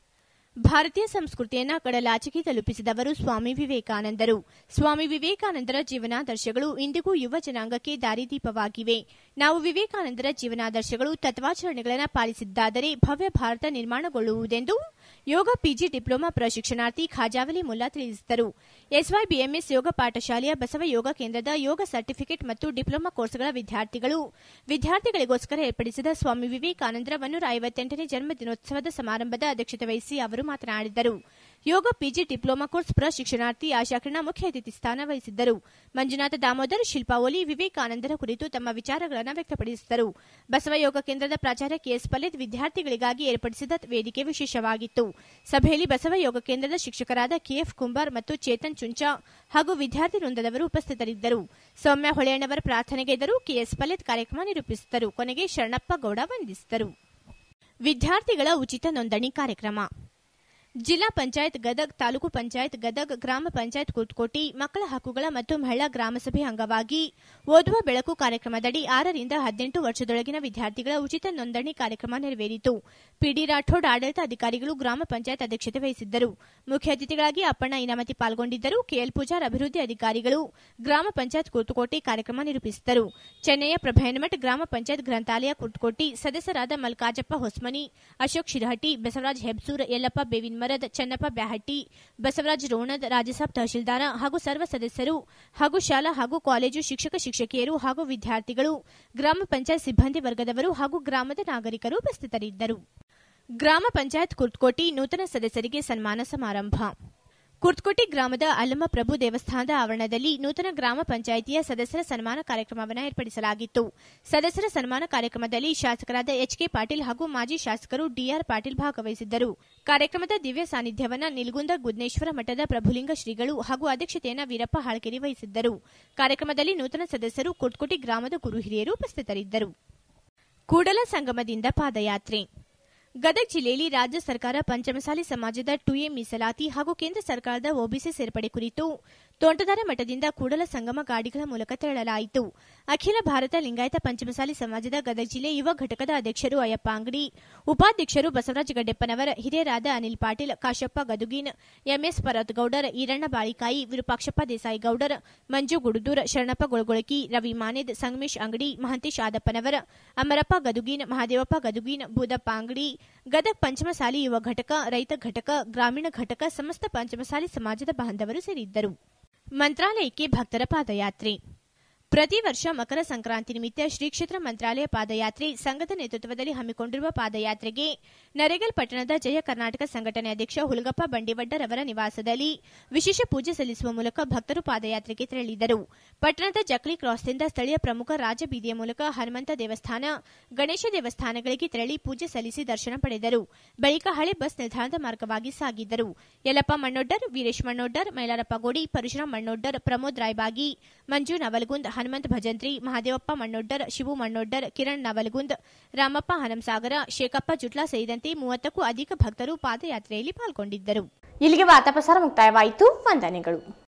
[SPEAKER 1] ಭಾರತೀಯ ಸಂಸ್ಕೃತಿಯನ್ನ ಕಡಲಾಚೆಗೆ ತಲುಪಿಸಿದವರು ಸ್ವಾಮಿ ವಿವೇಕಾನಂದರು ಸ್ವಾಮಿ ವಿವೇಕಾನಂದರ ಜೀವನಾದರ್ಶಗಳು ಇಂದಿಗೂ ಯುವ ಜನಾಂಗಕ್ಕೆ ದಾರಿದೀಪವಾಗಿವೆ ನಾವು ವಿವೇಕಾನಂದರ ಜೀವನಾದರ್ಶಗಳು ತತ್ವಾಚರಣೆಗಳನ್ನು ಪಾಲಿಸಿದ್ದಾದರೆ ಭವ್ಯ ಭಾರತ ನಿರ್ಮಾಣಗೊಳ್ಳುವುದೆಂದು ಯೋಗ ಪಿಜಿ ಡಿಪ್ಲೊಮಾ ಪ್ರಶಿಕ್ಷಣಾರ್ಥಿ ಖಾಜಾವಲಿ ಮುಲ್ಲಾ ತಿಳಿಸಿದರು ಎಸ್ವೈಬಿಎಂಎಸ್ ಯೋಗ ಪಾಠಶಾಲೆಯ ಬಸವ ಯೋಗ ಕೇಂದ್ರದ ಯೋಗ ಸರ್ಟಿಫಿಕೇಟ್ ಮತ್ತು ಡಿಪ್ಲೊಮಾ ಕೋರ್ಸ್ಗಳ ವಿದ್ಯಾರ್ಥಿಗಳು ವಿದ್ಯಾರ್ಥಿಗಳಿಗೋಸ್ಕರ ಏರ್ಪಡಿಸಿದ ಸ್ವಾಮಿ ವಿವೇಕಾನಂದರ ಒನ್ನೂರ ಐವತ್ತೆಂಟನೇ ಜನ್ಮದಿನೋತ್ಸವದ ಸಮಾರಂಭದ ಅಧ್ಯಕ್ಷತೆ ವಹಿಸಿ ಅವರು ಮಾತನಾಡಿದರು ಯೋಗ ಪಿಜಿ ಡಿಪ್ಲೊಮಾ ಕೋರ್ಸ್ ಪ್ರಶಿಕ್ಷಣಾರ್ಥಿ ಆಶಾಕಿರಣ ಮುಖ್ಯ ಅತಿಥಿ ಸ್ಥಾನ ವಹಿಸಿದ್ದರು ಮಂಜುನಾಥ ದಾಮೋದರ್ ಶಿಲ್ಪಾ ಓಲಿ ವಿವೇಕಾನಂದರ ಕುರಿತು ತಮ್ಮ ವಿಚಾರಗಳನ್ನು ವ್ಯಕ್ತಪಡಿಸಿದರು ಬಸವ ಯೋಗ ಕೇಂದ್ರದ ಪ್ರಾಚಾರ್ಯ ಕೆಎಸ್ ಪಲೇದ್ ವಿದ್ಯಾರ್ಥಿಗಳಿಗಾಗಿ ಏರ್ಪಡಿಸಿದ ವೇದಿಕೆ ವಿಶೇಷವಾಗಿತ್ತು ಸಭೆಯಲ್ಲಿ ಬಸವ ಯೋಗ ಕೇಂದ್ರದ ಶಿಕ್ಷಕರಾದ ಕೆಎಫ್ ಕುಂಬಾರ್ ಮತ್ತು ಚೇತನ್ ಚುಂಚಾ ಹಾಗೂ ವಿದ್ಯಾರ್ಥಿ ವೃಂದದವರು ಉಪಸ್ಥಿತರಿದ್ದರು ಸೌಮ್ಯ ಹೊಳೆಯಣ್ಣವರ ಪ್ರಾರ್ಥನೆಗೆ ಎದರು ಕೆಎಸ್ ಪಲೇದ್ ಕಾರ್ಯಕ್ರಮ ನಿರೂಪಿಸಿದರು ಕೊನೆಗೆ ಶರಣಪ್ಪ ಗೌಡ ವಂದಿಸಿದರು ವಿದ್ಯಾರ್ಥಿಗಳ ಉಚಿತ ನೋಂದಣಿ ಕಾರ್ಯಕ್ರಮ ಜಿಲ್ಲಾ ಪಂಚಾಯತ್ ಗದಗ್ ತಾಲೂಕು ಪಂಚಾಯತ್ ಗದಗ್ ಗ್ರಾಮ ಪಂಚಾಯತ್ ಕುರ್ತಕೋಟಿ ಮಕ್ಕಳ ಹಕ್ಕುಗಳ ಮತ್ತು ಮಹಿಳಾ ಗ್ರಾಮಸಭೆ ಅಂಗವಾಗಿ ಓದುವ ಬೆಳಕು ಕಾರ್ಯಕ್ರಮದಡಿ ಆರರಿಂದ ಹದಿನೆಂಟು ವರ್ಷದೊಳಗಿನ ವಿದ್ಯಾರ್ಥಿಗಳ ಉಚಿತ ನೋಂದಣಿ ಕಾರ್ಯಕ್ರಮ ನೆರವೇರಿತು ಪಿಡಿ ರಾಠೋಡ್ ಆಡಳಿತ ಅಧಿಕಾರಿಗಳು ಗ್ರಾಮ ಪಂಚಾಯತ್ ಅಧ್ಯಕ್ಷತೆ ವಹಿಸಿದ್ದರು ಮುಖ್ಯ ಅತಿಥಿಗಳಾಗಿ ಅಪ್ಪಣ್ಣ ಇನಾಮತಿ ಪಾಲ್ಗೊಂಡಿದ್ದರು ಕೆಎಲ್ ಪೂಜಾರ್ ಅಭಿವೃದ್ಧಿ ಅಧಿಕಾರಿಗಳು ಗ್ರಾಮ ಪಂಚಾಯತ್ ಕುರ್ತಕೋಟಿ ಕಾರ್ಯಕ್ರಮ ನಿರೂಪಿಸಿದರು ಚೆನ್ನೈಯ ಪ್ರಭಯನಮಠ್ ಗ್ರಾಮ ಪಂಚಾಯತ್ ಗ್ರಂಥಾಲಯ ಕುರ್ತಕೋಟಿ ಸದಸ್ಯರಾದ ಮಲ್ಕಾಜಪ್ಪ ಹೊಸ್ಮನಿ ಅಶೋಕ್ ಶಿರಹಟ್ಟಿ ಬಸವರಾಜ್ ಹೆಬ್ಸೂರ್ ಯಲ್ಲಪ್ಪ ಬೇವಿನ್ಮರದ್ ಚನ್ನಪ್ಪ ಬ್ಯಾಹಟ್ಟಿ ಬಸವರಾಜ್ ರೋಣದ್ ರಾಜ್ಯಸಭಾ ತಹಶೀಲ್ದಾರ ಹಾಗೂ ಸರ್ವ ಸದಸ್ಯರು ಹಾಗೂ ಶಾಲಾ ಹಾಗೂ ಕಾಲೇಜು ಶಿಕ್ಷಕ ಶಿಕ್ಷಕಿಯರು ಹಾಗೂ ವಿದ್ಯಾರ್ಥಿಗಳು ಗ್ರಾಮ ಪಂಚಾಯತ್ ಸಿಬ್ಬಂದಿ ವರ್ಗದವರು ಹಾಗೂ ಗ್ರಾಮದ ನಾಗರಿಕರು ಉಪಸ್ಥಿತರಿದ್ದರು ಗ್ರಾಮ ಪಂಚಾಯತ್ ಕುರ್ತಕೋಟಿ ನೂತನ ಸದಸ್ಯರಿಗೆ ಸನ್ಮಾನ ಸಮಾರಂಭ ಕುರ್ತಕೋಟಿ ಗ್ರಾಮದ ಅಲ್ಲಮ್ಮ ಪ್ರಭು ದೇವಸ್ಥಾನದ ಆವರಣದಲ್ಲಿ ನೂತನ ಗ್ರಾಮ ಪಂಚಾಯಿತಿಯ ಸದಸ್ಯರ ಸನ್ಮಾನ ಕಾರ್ಯಕ್ರಮವನ್ನು ಏರ್ಪಡಿಸಲಾಗಿತ್ತು ಸದಸ್ಯರ ಸನ್ಮಾನ ಕಾರ್ಯಕ್ರಮದಲ್ಲಿ ಶಾಸಕರಾದ ಎಚ್ಕೆ ಪಾಟೀಲ್ ಹಾಗೂ ಮಾಜಿ ಶಾಸಕರು ಡಿಆರ್ ಪಾಟೀಲ್ ಭಾಗವಹಿಸಿದ್ದರು ಕಾರ್ಯಕ್ರಮದ ದಿವ್ಯ ಸಾನ್ನಿಧ್ಯವನ್ನ ನಿಲ್ಗುಂದ ಗುದ್ನೇಶ್ವರ ಮಠದ ಪ್ರಭುಲಿಂಗ ಶ್ರೀಗಳು ಹಾಗೂ ಅಧ್ಯಕ್ಷತೆಯನ್ನು ವೀರಪ್ಪ ಹಾಳ್ಕೆರೆ ವಹಿಸಿದ್ದರು ಕಾರ್ಯಕ್ರಮದಲ್ಲಿ ನೂತನ ಸದಸ್ಯರು ಕುರ್ತಕೋಟಿ ಗ್ರಾಮದ ಗುರು ಹಿರಿಯರು ಉಪಸ್ಥಿತರಿದ್ದರು ಕೂಡಲ ಸಂಗಮದಿಂದ ಪಾದಯಾತ್ರೆ ಗದಗ ಜಿಲ್ಲೆಯಲ್ಲಿ ರಾಜ್ಯ ಸರ್ಕಾರ ಪಂಚಮಸಾಲಿ ಸಮಾಜದ ಟು ಎ ಮೀಸಲಾತಿ ಹಾಗೂ ಕೇಂದ್ರ ಸರ್ಕಾರದ ಒಬಿಸಿ ಸೇರ್ಪಡೆ ಕುರಿತು ತೋಂಟದಾರ ಮಠದಿಂದ ಕೂಡಲ ಸಂಗಮ ಗಾಡಿಗಳ ಮೂಲಕ ತೆರಳಲಾಯಿತು ಅಖಿಲ ಭಾರತ ಲಿಂಗಾಯತ ಪಂಚಮಸಾಲಿ ಸಮಾಜದ ಗದಗ ಜಿಲ್ಲೆ ಯುವ ಘಟಕದ ಅಧ್ಯಕ್ಷರು ಅಯ್ಯಪ್ಪ ಅಂಗಡಿ ಉಪಾಧ್ಯಕ್ಷರು ಬಸವರಾಜ ಗಡ್ಡೆಪ್ಪನವರ್ ಹಿರಿಯರಾದ ಅನಿಲ್ ಪಾಟೀಲ್ ಕಾಶಪ್ಪ ಗದುಗಿನ್ ಎಂಎಸ್ ಪರತ್ಗೌಡರ್ ಈರಣ್ಣ ಬಾಳಿಕಾಯಿ ವಿರೂಪಾಕ್ಷಪ್ಪ ದೇಸಾಯಿ ಗೌಡರ್ ಮಂಜು ಗುಡುದೂರ್ ಶರಣಪ್ಪ ಗೊಳಗೊಳಕಿ ರವಿ ಮಾನೇದ್ ಸಂಗಮೇಶ್ ಅಂಗಡಿ ಮಹಂತೇಶ್ ಆದಪ್ಪನವರ್ ಅಮರಪ್ಪ ಗದುಗಿನ್ ಮಹಾದೇವಪ್ಪ ಗದುಗಿನ್ ಬೂದಪ್ಪ ಅಂಗಡಿ ಗದಗ ಪಂಚಮಸಾಲಿ ಯುವ ಘಟಕ ರೈತ ಘಟಕ ಗ್ರಾಮೀಣ ಘಟಕ ಸಮಸ್ತ ಪಂಚಮಸಾಲಿ ಸಮಾಜದ ಬಾಂಧವರು ಸೇರಿದ್ದರು ಮಂತ್ರಾಲಯಕ್ಕೆ ಭಕ್ತರ ಪಾದಯಾತ್ರೆ ಪ್ರತಿ ವರ್ಷ ಮಕರ ಸಂಕ್ರಾಂತಿ ನಿಮಿತ್ತ ಶ್ರೀ ಕ್ಷೇತ್ರ ಮಂತ್ರಾಲಯ ಪಾದಯಾತ್ರೆ ಸಂಘದ ನೇತೃತ್ವದಲ್ಲಿ ಹಮ್ಮಿಕೊಂಡಿರುವ ಪಾದಯಾತ್ರೆಗೆ ನರೇಗಲ್ ಪಟ್ಟಣದ ಜಯ ಕರ್ನಾಟಕ ಸಂಘಟನೆ ಅಧ್ಯಕ್ಷ ಹುಲಗಪ್ಪ ಬಂಡಿವಡ್ಡರ್ ಅವರ ನಿವಾಸದಲ್ಲಿ ವಿಶೇಷ ಪೂಜೆ ಸಲ್ಲಿಸುವ ಮೂಲಕ ಭಕ್ತರು ಪಾದಯಾತ್ರೆಗೆ ತೆರಳಿದರು ಪಟ್ಟಣದ ಜಕ್ಲಿ ಕ್ರಾಸ್ನಿಂದ ಸ್ಥಳೀಯ ಪ್ರಮುಖ ರಾಜಬೀದಿಯ ಮೂಲಕ ಹನುಮಂತ ದೇವಸ್ಥಾನ ಗಣೇಶ ದೇವಸ್ಥಾನಗಳಿಗೆ ತೆರಳಿ ಪೂಜೆ ಸಲ್ಲಿಸಿ ದರ್ಶನ ಪಡೆದರು ಬಳಿಕ ಹಳೆ ಬಸ್ ನಿಲ್ದಾಣದ ಮಾರ್ಗವಾಗಿ ಸಾಗಿದ್ದರು ಯಲ್ಲಪ್ಪ ಮಣ್ಣೊಡ್ಡರ್ ವೀರೇಶ್ ಮಣ್ಣೊಡ್ಡರ್ ಮೈಲಾರಪ್ಪ ಗೋಡಿ ಪರಶುರಾಮ್ ಮಣ್ಣೊಡ್ಡರ್ ಪ್ರಮೋದ್ ರಾಯ್ಬಾಗಿ ಮಂಜು ನವಲಗುಂದ್ ಹನುಮಂತ್ ಭಜಂತ್ರಿ ಮಹಾದೇವಪ್ಪ ಮಣ್ಣೊಡ್ಡರ್ ಶಿವು ಮಣ್ಣೊಡ್ಡರ್ ಕಿರಣ್ ನವಲಗುಂದ್ ರಾಮಪ್ಪ ಹನಂಸಾಗರ ಶೇಖಪ್ಪ ಜುಟ್ಲಾ ಸೇರಿದಂತೆ ಮೂವತ್ತಕ್ಕೂ ಅಧಿಕ ಭಕ್ತರು ಪಾದಯಾತ್ರೆಯಲ್ಲಿ ಪಾಲ್ಗೊಂಡಿದ್ದರು
[SPEAKER 7] ಇಲ್ಲಿಗೆ ವಾರ್ತಾ ಪ್ರಸಾರ ಮುಕ್ತಾಯವಾಯಿತು ವಂದನೆಗಳು